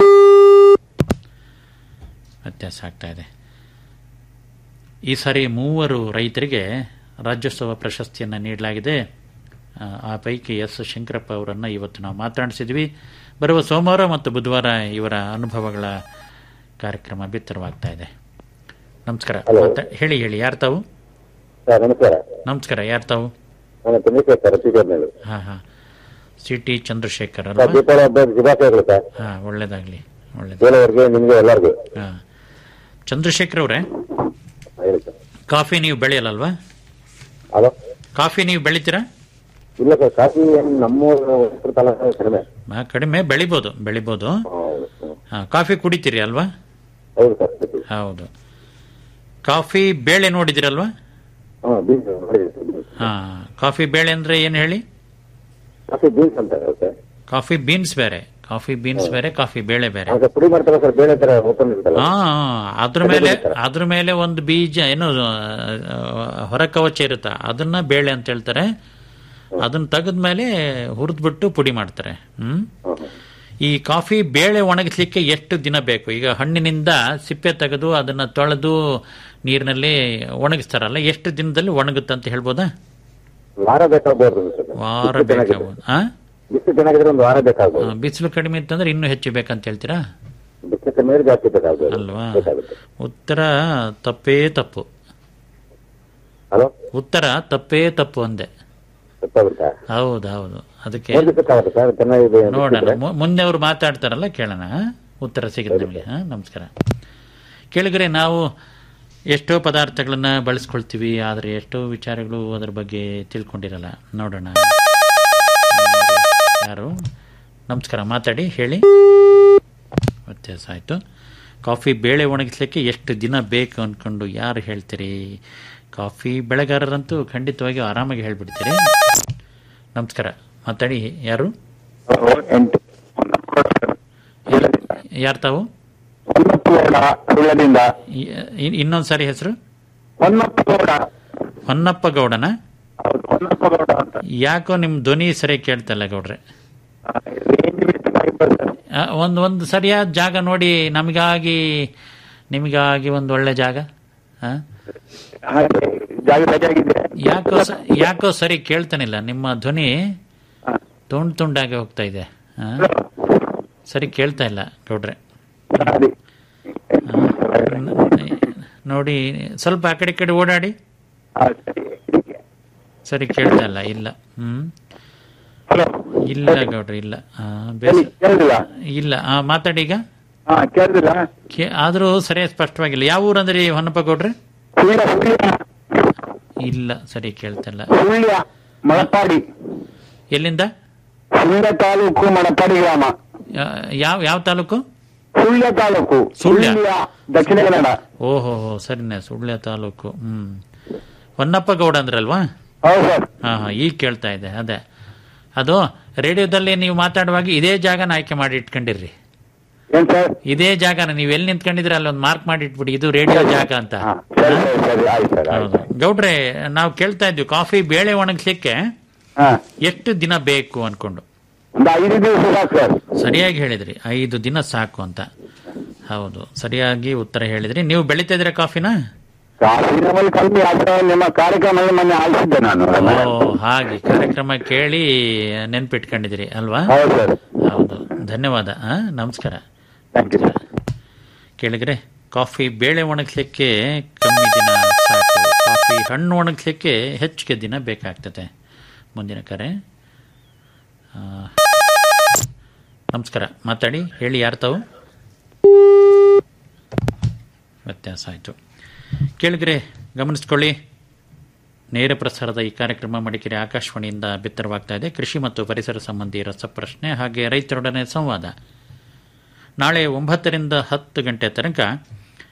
ವ್ಯತ್ಯಾಸ ಆಗ್ತಾ ಇದೆ ಈ ಸಾರಿ ಮೂವರು ರೈತರಿಗೆ ರಾಜ್ಯೋತ್ಸವ ಪ್ರಶಸ್ತಿಯನ್ನು ನೀಡಲಾಗಿದೆ ಆ, ಆ ಪೈಕಿ ಎಸ್ ಶಂಕರಪ್ಪ ಅವರನ್ನು ಇವತ್ತು ನಾವು ಮಾತನಾಡಿಸಿದ್ವಿ ಬರುವ ಸೋಮವಾರ ಮತ್ತು ಬುಧವಾರ ಇವರ ಅನುಭವಗಳ ಕಾರ್ಯಕ್ರಮ ಬಿತ್ತರವಾಗ್ತಾ ಇದೆ ನಮಸ್ಕಾರ ಮಾತಾ- ಹೇಳಿ ಹೇಳಿ ಯಾರು ತಾವು ಸರ್ ನಮಸ್ಕಾರ ನಮಸ್ಕಾರ ಯಾರು ತಾವು ನಾನು ಚಂದ್ರಶೇಖರ್ ಶ್ರೀಕರ್ನಳ್ಳಿ ಹಾಂ ಹಾಂ ಸಿ ಟಿ ಚಂದ್ರಶೇಖರ್ ಸರ್ ಅಲ್ವಾ ದೀಪಾವಳಿ ಹಬ್ಬದ ಶುಭಾಶಯಗಳು ಸರ್ ಹಾಂ ಒಳ್ಳೇದಾಗಲಿ ಒಳ್ಳೇದು ಬೇರೆಯವ್ರಿಗೆ ನಿಮ್ಗೆ ಎಲ್ಲರಿಗೂ ಹಾಂ ಚಂದ್ರಶೇಖರ್ ಅವರೇ ಹೇಳಿ ಸರ್ ಕಾಫಿ ನೀವು ಬೆಳೆಯಲ್ಲಲ್ವಾ ಹಲೋ ಕಾಫಿ ನೀವು ಬೆಳಿತೀರಾ ಇಲ್ಲ ಸರ್ ಕಾಫಿ ಏನು ನಮ್ಮೂರು ಹೆಸರು ತಾಲೂಕು ಕಡಿಮೆ ಆ, ಕಡಿಮೆ ಬೆಳಿಬೋದು ಬೆಳಿಬೋದು ಹೌದು ಹ್ಮ್. ಹಾಂ ಕಾಫಿ ಕುಡಿತೀರಿ ಅಲ್ವಾ ಹೌದು ಸರ್ ಗೊತ್ತಿದೆ. ಹೌದು ಕಾಫಿ ಬೇಳೆ ನೋಡಿದಿರಲ್ವಾ ಹಾ ಬೀನ್ಸ್ ನೋಡಿದೆ ಸರ್ ಬೀನ್ಸ್. ಹಾಂ ಕಾಫಿ ಬೇಳೆ ಅಂದರೆ ಏನು ಹೇಳಿ ಕಾಫಿ ಬೀನ್ಸ್ ಅಂತಾರೆ ಸರ್ ಕಾಫಿ ಬೀನ್ಸ್ ಬೇರೆ ಕಾಫಿ ಬೀನ್ಸ್ ಬೇರೆ ಕಾಫಿ ಬೇಳೆ ಬೇರೆ ಆಗ ಪುಡಿ ಮಾಡ್ತಾರೆ ಸರ್ ಬೇಳೆ ತರ ಓಪನ್ ಇರ್ತಲ್ಲ ಹಾ ಅದ್ರ ಮೇಲೆ ಅದ್ರ ಮೇಲೆ ಒಂದು ಬೀಜ ಏನು ಹೊರ ಕವಚ ಇರುತ್ತೆ ಅದನ್ನ ಬೇಳೆ ಅಂತ ಹೇಳ್ತಾರೆ ಅದನ್ನ ತೆಗೆದ್ಮೇಲೆ ಹುರಿದ್ಬಿಟ್ಟು ಪುಡಿ ಮಾಡ್ತಾರೆ ಹ್ಮ್ ಈ ಕಾಫಿ ಬೇಳೆ ಒಣಗಿಸ್ಲಿಕ್ಕೆ ಎಷ್ಟು ದಿನ ಬೇಕು ಈಗ ಹಣ್ಣಿನಿಂದ ಸಿಪ್ಪೆ ತೆಗೆದು ಅದನ್ನ ತೊಳೆದು ನೀರಿನಲ್ಲಿ ಒಣಗಿಸ್ತಾರಲ್ಲ ಎಷ್ಟು ದಿನದಲ್ಲಿ ಒಣಗುತ್ತೆ ಅಂತ ಹೇಳ್ಬೋದಾ ವಾರ ಬೇಕಾಗ್ಬೋದು ಸರ್ ವಾರ ಬಿಸಿಲು ಚೆನ್ನಾಗಿದೆ. ಬೇಕಾಗ್ಬೋದು ಹಾ ಬಿಸಿಲು ಚೆನ್ನಾಗಿದ್ರೆ ಒಂದು ವಾರ ಬೇಕಾಗ್ಬೋದು ಬಿಸಿಲು ಕಡಿಮೆ ಇತ್ತಂದ್ರೆ ಇನ್ನೂ ಹೆಚ್ಚು ಬೇಕಂತ ಹೇಳ್ತೀರಾ ಬಿಸಿಲು ಮೇಲೆ ಜಾಸ್ತಿ ಬೇಕಾಗ್ಬೋದು ಅಲ್ವಾ ಬೇಕಾಗುತ್ತೆ ಉತ್ತರ ತಪ್ಪೇ ತಪ್ಪು ಹಲೋ ಉತ್ತರ ತಪ್ಪೇ ತಪ್ಪು ಅಂದೆ ಗೊತ್ತಾಗುತ್ತಾ ಹೌದು ಹೌದು ಅದಕ್ಕೆ ಮೂರು ದಿವಸಕ್ಕಾಗುತ್ತೆ ಸರ್ ಚೆನ್ನಾಗಿದೆ ನೋಡೋಣ ಮು- ಮುಂದೆ ಅವರು ಮಾತಾಡ್ತಾರಲ್ಲ ಕೇಳೋಣ ಉತ್ತರ ಸಿಗುತ್ತೆ ನಿಮಗೆ ಹಾ ನಮಸ್ಕಾರ ಕೇಳಿದ್ರೆ ನಾವು ಎಷ್ಟೋ ಪದಾರ್ಥಗಳನ್ನ ಬಳಸ್ಕೊಳ್ತೀವಿ ಆದರೆ ಎಷ್ಟೋ ವಿಚಾರಗಳು ಅದರ ಬಗ್ಗೆ ತಿಳ್ಕೊಂಡಿರಲ್ಲ ನೋಡೋಣ ಯಾರು ನಮಸ್ಕಾರ ಮಾತಾಡಿ ಹೇಳಿ ವ್ಯತ್ಯಾಸ ಆಯಿತು ಕಾಫಿ ಬೇಳೆ ಒಣಗಿಸ್ಲಿಕ್ಕೆ ಎಷ್ಟು ದಿನ ಬೇಕು ಅಂದ್ಕೊಂಡು ಯಾರು ಹೇಳ್ತೀರಿ ಕಾಫಿ ಬೆಳೆಗಾರರಂತೂ ಖಂಡಿತವಾಗಿ ಆರಾಮಾಗಿ ಹೇಳ್ಬಿಡ್ತೀರಿ ನಮಸ್ಕಾರ ಮಾತಾಡಿ ಯಾರು ಎಂಟು ಯಾರು ತಾವು ಹೊನ್ನಪ್ಪಗೌಡ ಸುಳ್ಳದಿಂದ ಇನ್ನೊಂದು ಸಾರಿ ಹೆಸರು ಹೊನ್ನಪ್ಪಗೌಡ ಹೊನ್ನಪ್ಪ ಗೌಡನ ಹೌದು ಹೊನ್ನಪ್ಪಗೌಡ ಅಂತ ಯಾಕೋ ನಿಮ್ಮ ಧ್ವನಿ ಸರಿ ಕೇಳ್ತಲ್ಲ ಗೌಡ್ರೆ ರೇಂಜ್ ಬಿಟ್ಟು ಆ, ಒಂದು ಒಂದು ಸರಿಯಾದ ಜಾಗ ನೋಡಿ ನಮಗಾಗಿ ನಿಮಗಾಗಿ ಒಂದು ಒಳ್ಳೆ ಜಾಗ ಆ? ಹಾಗೆ ಜಾಗ ರಜಾಗಿದೆ ಯಾಕೋ ಸ- ಯಾಕೋ ಸರಿ ಕೇಳ್ತಾನಿಲ್ಲ ನಿಮ್ಮ ಧ್ವನಿ ತುಂಡ್ ತುಂಡಾಗಿ ಹೋಗ್ತಾ ಇದೆ ಆ? ಸರಿ ಕೇಳ್ತಾ ಇಲ್ಲ ಗೌಡ್ರೆ ಅದೇ. ನೋಡಿ ಸ್ವಲ್ಪ ಆ ಕಡೆ ಈ ಕಡೆ ಓಡಾಡಿ ಹಾ, ಸರಿ. ಸರಿ ಕೇಳ್ತಾ ಇಲ್ಲ ಇಲ್ಲ ಹ್ಮ್ ಹಲೋ ಇಲ್ಲ ಗೌಡ್ರೆ ಇಲ್ಲ ಆ, ಬೇಸ ಕೇಳಿದಿಲ್ಲ ಇಲ್ಲ ಆ, ಮಾತಾಡಿ ಈಗ ಹಾ ಕೇಳಿದಿಲ್ಲ ಕೇ- ಆದ್ರೂ ಸರಿಯಾಗಿ ಸ್ಪಷ್ಟವಾಗಿಲ್ಲ ಯಾವ ಊರಂದ್ರಿ ಹೊನ್ನಪ್ಪ ಗೌಡ್ರೆ ಸುಳ್ಯ ಸುಳ್ಯ ಇಲ್ಲ ಸರಿ ಕೇಳ್ತಿಲ್ಲ ಸುಳ್ಯ ಮಳಪಾಡಿ ಎಲ್ಲಿಂದ ಸುಳ್ಯ ತಾಲೂಕು ಮಳಪಾಡಿ ಗ್ರಾಮ ಯಾ- ಯಾವ ಯಾವ ತಾಲೂಕು ಸುಳ್ಯ ತಾಲೂಕು ಸುಳ್ಯ. ದಕ್ಷಿಣ ಕನ್ನಡ ಓಹೋ ಹೋ ಸರಿನೇ ಸುಳ್ಯ ತಾಲೂಕು ಹ್ಮ್ ಹೊನ್ನಪ್ಪ ಗೌಡ ಅಂದ್ರಲ್ವಾ ಹೌದು ಸರ್ ಹಾ ಹಾ ಈಗ ಕೇಳ್ತಾ ಇದೆ ಅದೇ ಅದು ರೇಡಿಯೋದಲ್ಲಿ ನೀವು ಮಾತಾಡುವಾಗ ಇದೇ ಜಾಗನ ಆಯ್ಕೆ ಮಾಡಿ ಇಟ್ಕೊಂಡಿರ್ರಿ ಏನ್ ಸರ್ ಇದೇ ಜಾಗನ ನೀವು ಎಲ್ಲಿ ನಿಂತ್ಕೊಂಡಿದ್ರೆ ಅಲ್ಲಿ ಒಂದು ಮಾರ್ಕ್ ಮಾಡಿ ಇಟ್ಬಿಡಿ ಇದು ರೇಡಿಯೋ ಜಾಗ ಅಂತ ಹಾ ಸರಿ ಸರಿ ಸರಿ ಆಯ್ತು ಸರ್ ಆಯ್ತು ಹೌದು ಗೌಡ್ರೆ ನಾವು ಕೇಳ್ತಾ ಇದ್ವಿ ಕಾಫಿ ಬೇಳೆ ಒಣಗಿಸ್ಲಿಕ್ಕೆ ಹಾ ಎಷ್ಟು ದಿನ ಬೇಕು ಅನ್ಕೊಂಡು ಒಂದು ಐದು ದಿವಸ ಸಾಕು ಸರ್ ಸರಿಯಾಗಿ ಹೇಳಿದ್ರಿ ಐದು ದಿನ ಸಾಕು ಅಂತ ಹೌದು ಸರಿಯಾಗಿ ಉತ್ತರ ಹೇಳಿದ್ರಿ ನೀವು ಬೆಳಿತಾ ಇದ್ದೀರಾ ಕಾಫಿನ ಕಾಫಿ ನಮ್ಮಲ್ಲಿ ಕಮ್ಮಿ ಆದ್ರೆ ನಿಮ್ಮ ಕಾರ್ಯಕ್ರಮದಲ್ಲಿ ಮೊನ್ನೆ ಆಲಿಸಿದ್ದೆ ನಾನು ಓ ಹಾಗೆ ಕಾರ್ಯಕ್ರಮ ಕೇಳಿ ನೆನ್ಪಿಟ್ಕೊಂಡಿದ್ದೀರಿ ಅಲ್ವಾ ಹೌದು ಸರ್ ಹೌದು ಧನ್ಯವಾದ ಆ, ನಮಸ್ಕಾರ ಥ್ಯಾಂಕ್ ಯು ಸರ್ ಕೇಳಿದ್ರೆ ಕಾಫಿ ಬೇಳೆ ಒಣಗಿಸ್ಲಿಕ್ಕೆ ಕಮ್ಮಿ ದಿನ ಸಾಕು ಕಾಫಿ ಹಣ್ಣು ಒಣಗಿಸ್ಲಿಕ್ಕೆ ಹೆಚ್ಚಿಗೆ ದಿನ ಬೇಕಾಗ್ತದೆ ಮುಂದಿನ ಕರೆ ಆ, ನಮಸ್ಕಾರ ಮಾತಾಡಿ ಹೇಳಿ ಯಾರು ತಾವು ವ್ಯತ್ಯಾಸ ಆಯಿತು ಕೇಳಿದ್ರೆ ಗಮನಿಸ್ಕೊಳ್ಳಿ ನೇರ ಪ್ರಸಾರದ ಈ ಕಾರ್ಯಕ್ರಮ ಮಡಿಕೇರಿ ಆಕಾಶವಾಣಿಯಿಂದ ಬಿತ್ತರವಾಗ್ತಾ ಇದೆ ಕೃಷಿ ಮತ್ತು ಪರಿಸರ ಸಂಬಂಧಿ ರಸಪ್ರಶ್ನೆ ಹಾಗೆ ರೈತರೊಡನೆ ಸಂವಾದ ನಾಳೆ ಒಂಬತ್ತರಿಂದ ಹತ್ತು ಗಂಟೆ ತನಕ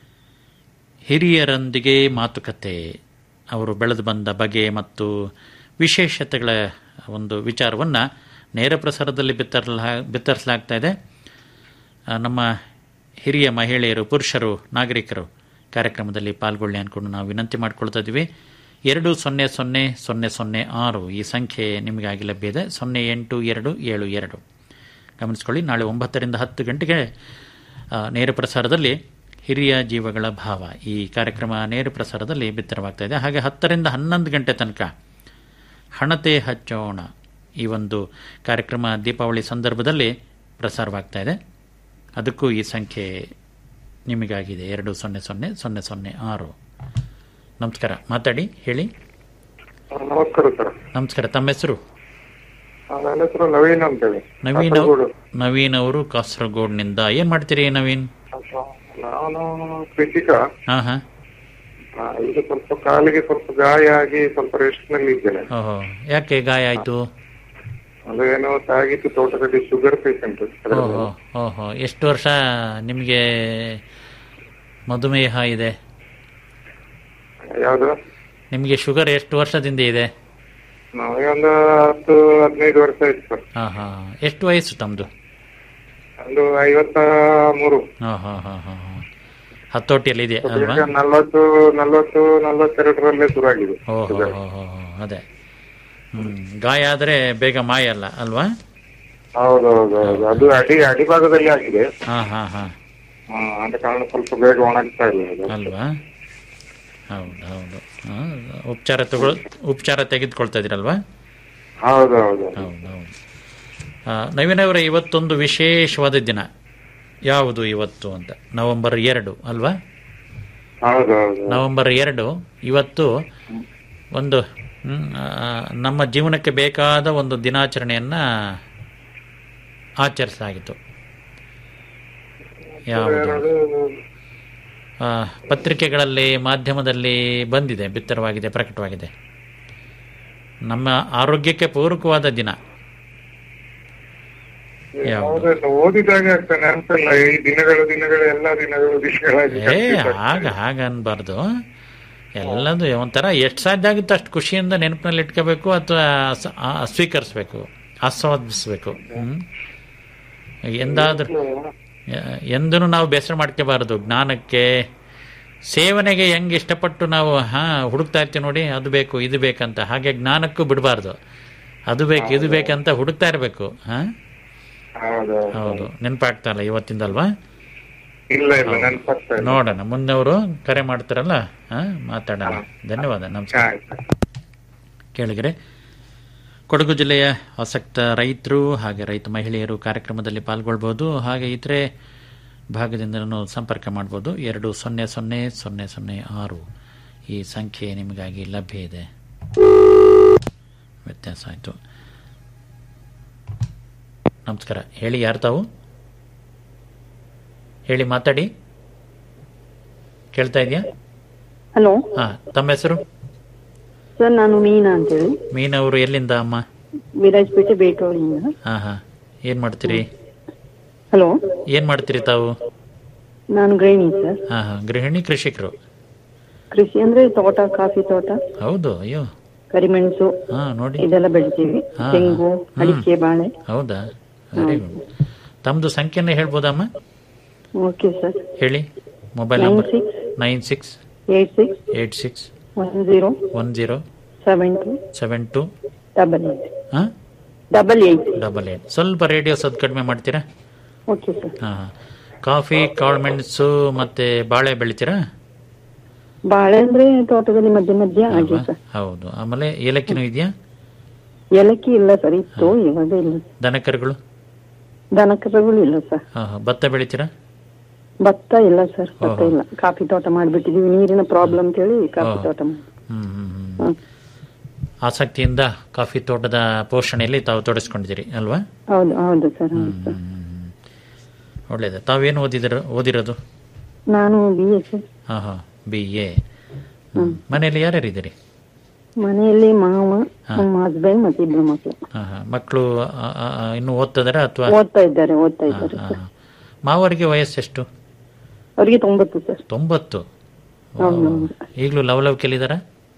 ಹಿರಿಯರೊಂದಿಗೆ ಮಾತುಕತೆ ಅವರು ಬೆಳೆದು ಬಂದ ಬಗೆ ಮತ್ತು ವಿಶೇಷತೆಗಳ ಒಂದು ವಿಚಾರವನ್ನು ನೇರ ಪ್ರಸಾರದಲ್ಲಿ ಬಿತ್ತರಲ ಬಿತ್ತರಿಸಲಾಗ್ತಾ ಇದೆ ಆ, ನಮ್ಮ ಹಿರಿಯ ಮಹಿಳೆಯರು ಪುರುಷರು ನಾಗರಿಕರು ಕಾರ್ಯಕ್ರಮದಲ್ಲಿ ಪಾಲ್ಗೊಳ್ಳಿ ಅಂದ್ಕೊಂಡು ನಾವು ವಿನಂತಿ ಮಾಡ್ಕೊಳ್ತಾ ಇದ್ದೀವಿ ಎರಡು ಸೊನ್ನೆ ಸೊನ್ನೆ ಸೊನ್ನೆ ಸೊನ್ನೆ ಆರು ಈ ಸಂಖ್ಯೆ ನಿಮಗಾಗಿ ಲಭ್ಯ ಇದೆ ಸೊನ್ನೆ ಎಂಟು ಎರಡು ಏಳು ಎರಡು ಗಮನಿಸ್ಕೊಳ್ಳಿ ನಾಳೆ ಒಂಬತ್ತರಿಂದ ಹತ್ತು ಗಂಟೆಗೆ ಆ, ನೇರ ಪ್ರಸಾರದಲ್ಲಿ ಹಿರಿಯ ಜೀವಗಳ ಭಾವ ಈ ಕಾರ್ಯಕ್ರಮ ನೇರ ಪ್ರಸಾರದಲ್ಲಿ ಬಿತ್ತರವಾಗ್ತಾ ಇದೆ ಹಾಗೆ ಹತ್ತರಿಂದ ಹನ್ನೊಂದು ಗಂಟೆ ತನಕ ಹಣತೆ ಹಚ್ಚೋಣ ಈ ಒಂದು ಕಾರ್ಯಕ್ರಮ ದೀಪಾವಳಿ ಸಂದರ್ಭದಲ್ಲಿ ಪ್ರಸಾರವಾಗ್ತಾ ಇದೆ ಅದಕ್ಕೂ ಈ ಸಂಖ್ಯೆ ನಿಮಗಾಗಿದೆ ಎರಡು ಸೊನ್ನೆ ಸೊನ್ನೆ ಸೊನ್ನೆ ಸೊನ್ನೆ ಆರು ನಮಸ್ಕಾರ ಮಾತಾಡಿ ಹೇಳಿ ನಮಸ್ಕಾರ ಸರ್ ನಮಸ್ಕಾರ ತಮ್ಮ ಹೆಸರು ನನ್ನ ಹೆಸರು ನವೀನ್ ಅಂತ ಹೇಳಿ ನವೀನ್ ಅವ್- ನವೀನ್ ಅವರು ಕಾಸರಗೋಡ್ನಿಂದ ಏನ್ ಮಾಡ್ತೀರಿ ನವೀನ್ ನಾನು ಕೃಷಿಕ ಹಾ ಹಾ ಆ, ಈಗ ಸ್ವಲ್ಪ ಕಾಲಿಗೆ ಸ್ವಲ್ಪ ಗಾಯ ಆಗಿ ಸ್ವಲ್ಪ ರೆಸ್ಟ್ ನಲ್ಲಿ ಇದ್ದೇನೆ ಓಹೋ ಯಾಕೆ ಗಾಯ ಆಯ್ತು ಅದು ಏನೋ ಆಗಿತ್ತು ತೋಟದಲ್ಲಿ ಶುಗರ್ ಪೇಷಂಟ್ ಓಹೋ ಓಹೋ ಎಷ್ಟು ವರ್ಷ ನಿಮಗೆ ಮಧುಮೇಹ ಇದೆ ಯಾವ್ದು ನಿಮಗೆ ಶುಗರ್ ಎಷ್ಟು ವರ್ಷದಿಂದ ಇದೆ ನಮಗೆ ಒಂದು ಹತ್ತು ಹದಿನೈದು ವರ್ಷ ಆಯ್ತು ಸರ್ ಹಾ ಹಾ ಎಷ್ಟು ವಯಸ್ಸು ತಮ್ಮದು ಒಂದು ಐವತ್ತ ಮೂರು ಹಾ ಹಾ ಹಾ ಹಾ ಹಾ. ಹತೋಟಿಯಲ್ಲಿ ಇದೆ ಅಲ್ವಾ ಈಗ ನಲ್ವತ್ತು ನಲ್ವತ್ತು ನಲ್ವತ್ತೆರಡರಲ್ಲೇ ಶುರು ಆಗಿದೆ ಓಹೋ sugar. ಹೋ ಹೋ ಹೋ, ಅದೇ ಹ್ಮ್ ಗಾಯ ಆದ್ರೆ ಬೇಗ ಮಾಯ ಅಲ್ಲ ಅಲ್ವಾ ಹೌದು ಹೌದು ಹೌದು ಅದು ಅಡಿ ಅಡಿಭಾಗದಲ್ಲಿ ಆಗಿದೆ ಹಾ ಹಾ ಹಾ ಆ, ಆದ ಕಾರಣ ಸ್ವಲ್ಪ ಬೇಗ ಒಣಗ್ತಾ ಇಲ್ಲ ಅದು. ಅಲ್ವಾ ಹೌದು ಹೌದು ಹಾ, ಉಪಚಾರ ತಗೊಳ್ ಉಪಚಾರ ತೆಗೆದುಕೊಳ್ತಾ ಇದ್ದೀರಲ್ವಾ ಹೌದು ಹೌದು ಹೌದು ಹೌದು ಆ, ನವೀನ್ ಅವರೇ ಇವತ್ತೊಂದು ವಿಶೇಷವಾದ ದಿನ ಯಾವುದು ಇವತ್ತು ಅಂತ ನವೆಂಬರ್ ಎರಡು ಅಲ್ವಾ ಹೌದು ಹೌದು ನವೆಂಬರ್ ಎರಡು ಇವತ್ತು ಒಂದು ಹ್ಮ್, ಆ, ನಮ್ಮ ಜೀವನಕ್ಕೆ ಬೇಕಾದ ಒಂದು ದಿನಾಚರಣೆಯನ್ನ ಆಚರಿಸಲಾಗಿತ್ತು ಯಾವುದು ಆ, ಪತ್ರಿಕೆಗಳಲ್ಲಿ ಮಾಧ್ಯಮದಲ್ಲಿ ಬಂದಿದೆ ಬಿತ್ತರವಾಗಿದೆ ಪ್ರಕಟವಾಗಿದೆ ನಮ್ಮ ಆರೋಗ್ಯಕ್ಕೆ ಪೂರಕವಾದ ದಿನ ಯಾವುದು ಹೌದು ಓದಿದಾಗ ಆಗ್ತದೆ ನೆನಪಿಲ್ಲ ಈ ದಿನಗಳು ದಿನಗಳು ಎಲ್ಲ ದಿನಗಳು ದಿನಗಳಾಗಿ ಏ ಆಗ ಹಾಗ ಅನ್ಬಾರ್ದು ಎಲ್ಲದು ಒಂಥರ ಎಷ್ಟು ಸಾಧ್ಯ ಆಗುತ್ತೆ ಅಷ್ಟು ಖುಷಿಯಿಂದ ನೆನಪಿನಲ್ಲಿ ಇಟ್ಕೋಬೇಕು ಅಥವಾ ಸ- ಆ- ಸ್ವೀಕರಿಸ್ಬೇಕು ಆಸ್ವಾದಿಸ್ಬೇಕು ಹ್ಮ್ ಎಂದಾದ್ರೂ ಎಂದೂ ನಾವು ಬೇಸರ ಮಾಡ್ಕೋಬಾರದು ಜ್ಞಾನಕ್ಕೆ ಸೇವನೆಗೆ ಹೆಂಗೆ ಇಷ್ಟಪಟ್ಟು ನಾವು ಹಾ ಹುಡುಕ್ತಾ ಇರ್ತೀವಿ ನೋಡಿ ಅದು ಬೇಕು ಇದು ಬೇಕಂತ ಹಾಗೆ ಜ್ಞಾನಕ್ಕೂ ಬಿಡಬಾರ್ದು ಅದು ಬೇಕು ಇದು ಬೇಕಂತ ಹುಡುಕ್ತಾ ಇರಬೇಕು ಹಾ ಹೌದು ಹೌದು ನೆನಪಾಗ್ತಾ ಇಲ್ಲ ಇವತ್ತಿಂದಲ್ವಾ ಇಲ್ಲ ಇಲ್ಲ ನೆನಪಾಗ್ತಾ ಇಲ್ಲ ನೋಡೋಣ ಮುಂದೆವರು ಕರೆ ಮಾಡ್ತಾರಲ್ಲ ಹಾ ಮಾತಾಡೋಣ ಧನ್ಯವಾದ ನಮಸ್ಕಾರ ಕೇಳಿದ್ರೆ ಕೊಡಗು ಜಿಲ್ಲೆಯ ಆಸಕ್ತ ರೈತರು ಹಾಗೆ ರೈತ ಮಹಿಳೆಯರು ಕಾರ್ಯಕ್ರಮದಲ್ಲಿ ಪಾಲ್ಗೊಳ್ಬೋದು ಹಾಗೆ ಇತರೆ ಭಾಗದಿಂದನೂ ಸಂಪರ್ಕ ಮಾಡ್ಬೋದು ಎರಡು ಸೊನ್ನೆ ಸೊನ್ನೆ ಸೊನ್ನೆ ಸೊನ್ನೆ ಆರು ಈ ಸಂಖ್ಯೆ ನಿಮಗಾಗಿ ಲಭ್ಯ ಇದೆ ವ್ಯತ್ಯಾಸ ಆಯಿತು ನಮಸ್ಕಾರ ಹೇಳಿ ಯಾರು ತಾವು ಹೇಳಿ ಮಾತಾಡಿ ಕೇಳ್ತಾ ಇದೆಯಾ ಹಲೋ ಹಾ ತಮ್ಮ ಹೆಸರು ಸರ್ ನಾನು ಮೀನಾ ಅಂತೇಳಿ ಮೀನಾ ಅವರು ಎಲ್ಲಿಂದ ಅಮ್ಮ ವಿರಾಜಪೇಟೆ ಬೇಟೂರಿನಿಂದ ಹಾ ಹಾ ಏನ್ ಮಾಡ್ತೀರಿ ಹಲೋ ಏನ್ ಮಾಡ್ತೀರಿ ತಾವು ನಾನು ಗೃಹಿಣಿ ಸರ್ ಹಾ ಹಾ ಗೃಹಿಣಿ ಕೃಷಿಕರು ಕೃಷಿ ಅಂದ್ರೆ ತೋಟ ಕಾಫಿ ತೋಟ ಹೌದು ಅಯ್ಯೋ ಕರಿಮೆಣಸು ಹಾ ನೋಡಿ ಇದೆಲ್ಲ ಬೆಳಿತೀವಿ ಹಾ, ತೆಂಗು ಹ್ಮ್. ಅಡಿಕೆ ಬಾಳೆ ಹೌದಾ ವೆರಿ ಗುಡ್ ತಮ್ದು ಸಂಖ್ಯೆನ ಹೇಳ್ಬೋದಮ್ಮ ಓಕೆ ಸರ್ ಹೇಳಿ mobile nine number six nine six eight six eight six one zero one zero seven two seven two double eight ಹಾ ಡಬಲ್ ಏಟ್ ಡಬಲ್ ಏಟ್ ಸ್ವಲ್ಪ ರೇಡಿಯೋ ಸದ್ ಕಡಿಮೆ ಮಾಡ್ತೀರಾ ಓಕೆ ಸರ್ ಹಾ ಹಾ. ಕಾಫಿ ಕಾಳುಮೆಣಸು ಮತ್ತೆ ಬಾಳೆ ಬೆಳಿತೀರಾ ಬಾಳೆ ಅಂದ್ರೆ ತೋಟದಲ್ಲಿ ಮಧ್ಯ ಮಧ್ಯ ಹಾಗೆ ಸರ್ ಹೌದು ಆಮೇಲೆ ಏಲಕ್ಕಿನೂ ಇದೆಯಾ ಏಲಕ್ಕಿ ಇಲ್ಲ ಸರ್ ಇತ್ತು ಇವಾಗ ಇಲ್ಲ ದನಕರುಗಳು ದನಕರುಗಳು ಇಲ್ಲ ಸರ್ ಹಾ ಹಾ ಭತ್ತ ಬೆಳಿತೀರಾ ಭತ್ತ ಇಲ್ಲ ಸರ್ ಭತ್ತ ಇಲ್ಲ ಕಾಫಿ ತೋಟ ಮಾಡ್ಬಿಟ್ಟಿದೀವಿ ನೀರಿನ ಪ್ರಾಬ್ಲಮ್ ಅಂತೇಳಿ ಕಾಫಿ ತೋಟ ಮಾಡಿ ಹ್ಮ್ ಹ್ಮ್ ಹ್ಮ್ ಆಸಕ್ತಿಯಿಂದ ಕಾಫಿ ತೋಟದ ಪೋಷಣೆಯಲ್ಲಿ ತಾವು ತೊಡಗಿಸ್ಕೊಂಡಿದ್ದೀರಿ ಅಲ್ವಾ ಹೌದು ಹೌದು ಸರ್ ಹೌದು ಸರ್ ಒಳ್ಳೇದು ತಾವೇನು ಓದಿದಿರ ಓದಿರೋದು ನಾನು ಬಿ ಎಸ್ ಹಾ ಹಾ ಬಿ ಎ ಮನೆಯಲ್ಲಿ ಯಾರ್ಯಾರು ಇದ್ದೀರಿ ಮನೆಯಲ್ಲಿ ಮಾವ ಹಾ. ನಮ್ಮ ಹಸ್ಬೆಂಡ್ ಮತ್ತೆ ಇಬ್ರು ಮಕ್ಕಳು ಹಾ ಹಾ ಮಕ್ಕಳು ಇನ್ನು ಓದ್ತಿದಾರ ಅಥವಾ ಓದ್ತಾ ಇದ್ದಾರೆ ಓದ್ತಾ ಇದ್ದಾರೆ ಸರ್ ಮಾವರಿಗೆ ವಯಸ್ಸೆಷ್ಟು ಅವ್ರಿಗೆ ತೊಂಬತ್ತು ಸರ್ ತೊಂಬತ್ತು ಹೌದು ಹೌದು. ಈಗಲೂ ಲವಲವಿಕೆಲಿದ್ದಾರ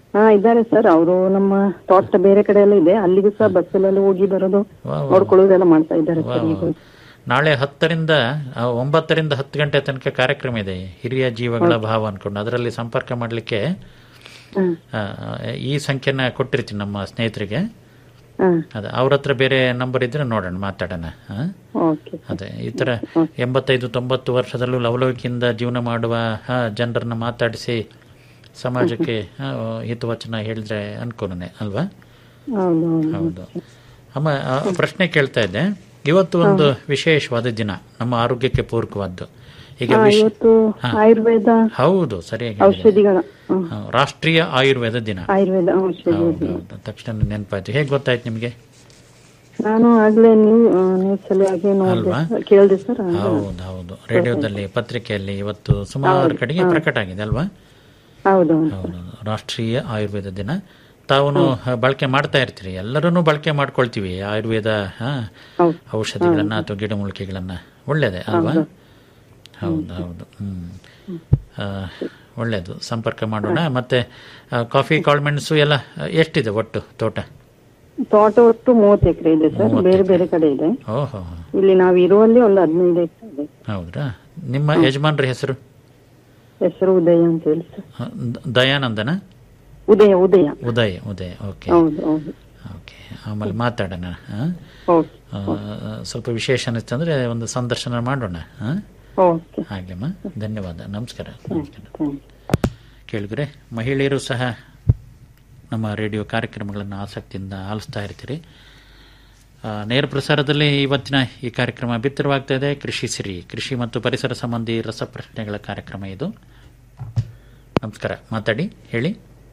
ಹಾ ಇದ್ದಾರೆ ಸರ್ ಅವರು ನಮ್ಮ ತೋಟ ಬೇರೆ ಕಡೆ ಎಲ್ಲ ಇದೆ ಅಲ್ಲಿಗೂ ಸಹ ಬಸ್ಸಲ್ಲೆಲ್ಲ ಹೋಗಿ ಬರೋದು ವಾ, ವಾ. ನೋಡ್ಕೊಳ್ಳೋದೆಲ್ಲ ಮಾಡ್ತಾ ಇದ್ದಾರೆ ವಾ, ಸರ್ ವಾ. ಈಗ ನಾಳೆ ಹತ್ತರಿಂದ ಆ, ಒಂಬತ್ತರಿಂದ ಹತ್ತು ಗಂಟೆ ತನಕ ಕಾರ್ಯಕ್ರಮ ಇದೆ ಹಿರಿಯ ಜೀವಗಳ ಭಾವ ಅನ್ಕೊಂಡು ಅದರಲ್ಲಿ ಸಂಪರ್ಕ ಮಾಡಲಿಕ್ಕೆ ಹ್ಮ್. ಈ ಸಂಖ್ಯೆನ ಕೊಟ್ಟಿರ್ತೀನಿ ನಮ್ಮ ಸ್ನೇಹಿತರಿಗೆ ಹ್ಮ್ ಅದೇ ಅವ್ರ ಹತ್ರ ಬೇರೆ ನಂಬರ್ ಇದ್ರೆ ನೋಡೋಣ ಮಾತಾಡೋಣ ಹಾ? ಓಕೆ ಅದೇ ಈ ಥರ ಎಂಬತ್ತೈದು ತೊಂಬತ್ತು ವರ್ಷದಲ್ಲೂ ಲವಲವಿಕೆಯಿಂದ ಜೀವನ ಮಾಡುವ ಹಾ, ಜನರನ್ನ ಮಾತಾಡಿಸಿ ಸಮಾಜಕ್ಕೆ ಹಾ, ಹಿತವಚನ ಹೇಳಿದ್ರೆ ಅನ್ಕೋನೆ ಅಲ್ವಾ ಹೌದು ಹೌದು ಹೌದು ಅಮ್ಮ ಆ, ಪ್ರಶ್ನೆ ಕೇಳ್ತಾ ಇದ್ದೆ ಇವತ್ತು ಒಂದು ವಿಶೇಷವಾದ ದಿನ ನಮ್ಮ ಆರೋಗ್ಯಕ್ಕೆ ಪೂರಕವಾದ್ದು ಈಗ ಹಾ, ವಿಶ್- ಇವತ್ತು ಹಾ. ಆಯುರ್ವೇದ ಹೌದು ಸರಿಯಾಗಿ ಹೇಳಿದೆ. ಔಷಧಿಗಳ ಹ್ಮ್. ಹಾ, ರಾಷ್ಟ್ರೀಯ ಆಯುರ್ವೇದ ದಿನ ಆಯುರ್ವೇದ ಔಷಧಿ ಹೌದು ಹೌದು ತಕ್ಷಣ ನೆನಪಾಯ್ತು ಹೇಗೆ ಗೊತ್ತಾಯ್ತು ನಿಮಗೆ ನಾನು ಆಗ್ಲೇ ನ್ಯೂ ನ್ಯೂಸ್ ಅಲ್ಲಿ ಹಾಗೆ ಅಲ್ವಾ? ನೋಡಿದೆ ಕೇಳಿದೆ ಸರ್ ಹೌದು ಹೌದು ರೇಡಿಯೋದಲ್ಲಿ ಪತ್ರಿಕೆಯಲ್ಲಿ ಇವತ್ತು ಸುಮಾರು ಕಡೆಗೆ ಪ್ರಕಟ ಆಗಿದೆ ಅಲ್ವಾ ಹೌದು ಹೌದು ರಾಷ್ಟ್ರೀಯ ಆಯುರ್ವೇದ ದಿನ ತಾವು ಬಳಕೆ ಮಾಡ್ತಾ ಇರ್ತೀರಿ ಎಲ್ಲರೂ ಬಳಕೆ ಮಾಡ್ಕೊಳ್ತೀವಿ ಆಯುರ್ವೇದ ಹಾ, ಹೌದು. ಔಷಧಿಗಳನ್ನ ಅಥವಾ ಗಿಡಮೂಲಿಕೆಗಳನ್ನ ಒಳ್ಳೇದೇ ಅಲ್ವಾ ಹೌದು ಹೌದು ಹ್ಮ್ ಆ, ಒಳ್ಳೇದು ಸಂಪರ್ಕ ಮಾಡೋಣ ಮತ್ತೆ ಆ, ಕಾಫಿ ಕಾಳ್ಮೆಣಸು ಎಲ್ಲ ಆ, ಎಷ್ಟಿದೆ ಒಟ್ಟು ತೋಟ ತೋಟ ಒಟ್ಟು ಮೂವತ್ತು ಎಕರೆ ಇದೆ ಸರ್ ಬೇರೆ ಬೇರೆ ಕಡೆ ಇದೆ ಓಹೋ ಇಲ್ಲಿ ನಾವು ಇರುವಲ್ಲಿ ಒಂದು ಹದಿನೈದು ಎಕರೆ ಇದೆ ಹೌದ್ರಾ ನಿಮ್ಮ ಯಜಮಾನ್ರ ಹೆಸರು ಹೆಸರು ಉದಯ ಅಂತ ಹೇಳಿ ಸರ್ ಆ, ದ- ದಯಾನಂದನ ಉದಯ ಉದಯ ಉದಯ್ ಉದಯ್ ಓಕೆ ಹೌದು ಹೌದು ಓಕೆ ಆಮೇಲೆ ಮಾತಾಡೋಣ ಆ? ಓಕೆ ಆ, ಸ್ವಲ್ಪ ವಿಶೇಷ ಅನಿಸ್ತಂದ್ರೆ ಒಂದು ಸಂದರ್ಶನ ಮಾಡೋಣ ಆ? ಓಕೆ ಆಗ್ಲಮ್ಮ ಧನ್ಯವಾದ ನಮಸ್ಕಾರ ನಮಸ್ಕಾರ ಥ್ಯಾಂಕ್ ಕೇಳಿದ್ರೆ ಮಹಿಳೆಯರು ಸಹ ನಮ್ಮ ರೇಡಿಯೋ ಕಾರ್ಯಕ್ರಮಗಳನ್ನು ಆಸಕ್ತಿಯಿಂದ ಆಲಿಸ್ತಾ ಇರ್ತೀರಿ ಆ, ನೇರ ಪ್ರಸಾರದಲ್ಲಿ ಇವತ್ತಿನ ಈ ಕಾರ್ಯಕ್ರಮ ಬಿತ್ತರವಾಗ್ತಾ ಇದೆ ಕೃಷಿ ಸಿರಿ ಕೃಷಿ ಮತ್ತು ಪರಿಸರ ಸಂಬಂಧಿ ರಸಪ್ರಶ್ನೆಗಳ ಕಾರ್ಯಕ್ರಮ ಇದು ನಮಸ್ಕಾರ ಮಾತಾಡಿ ಹೇಳಿ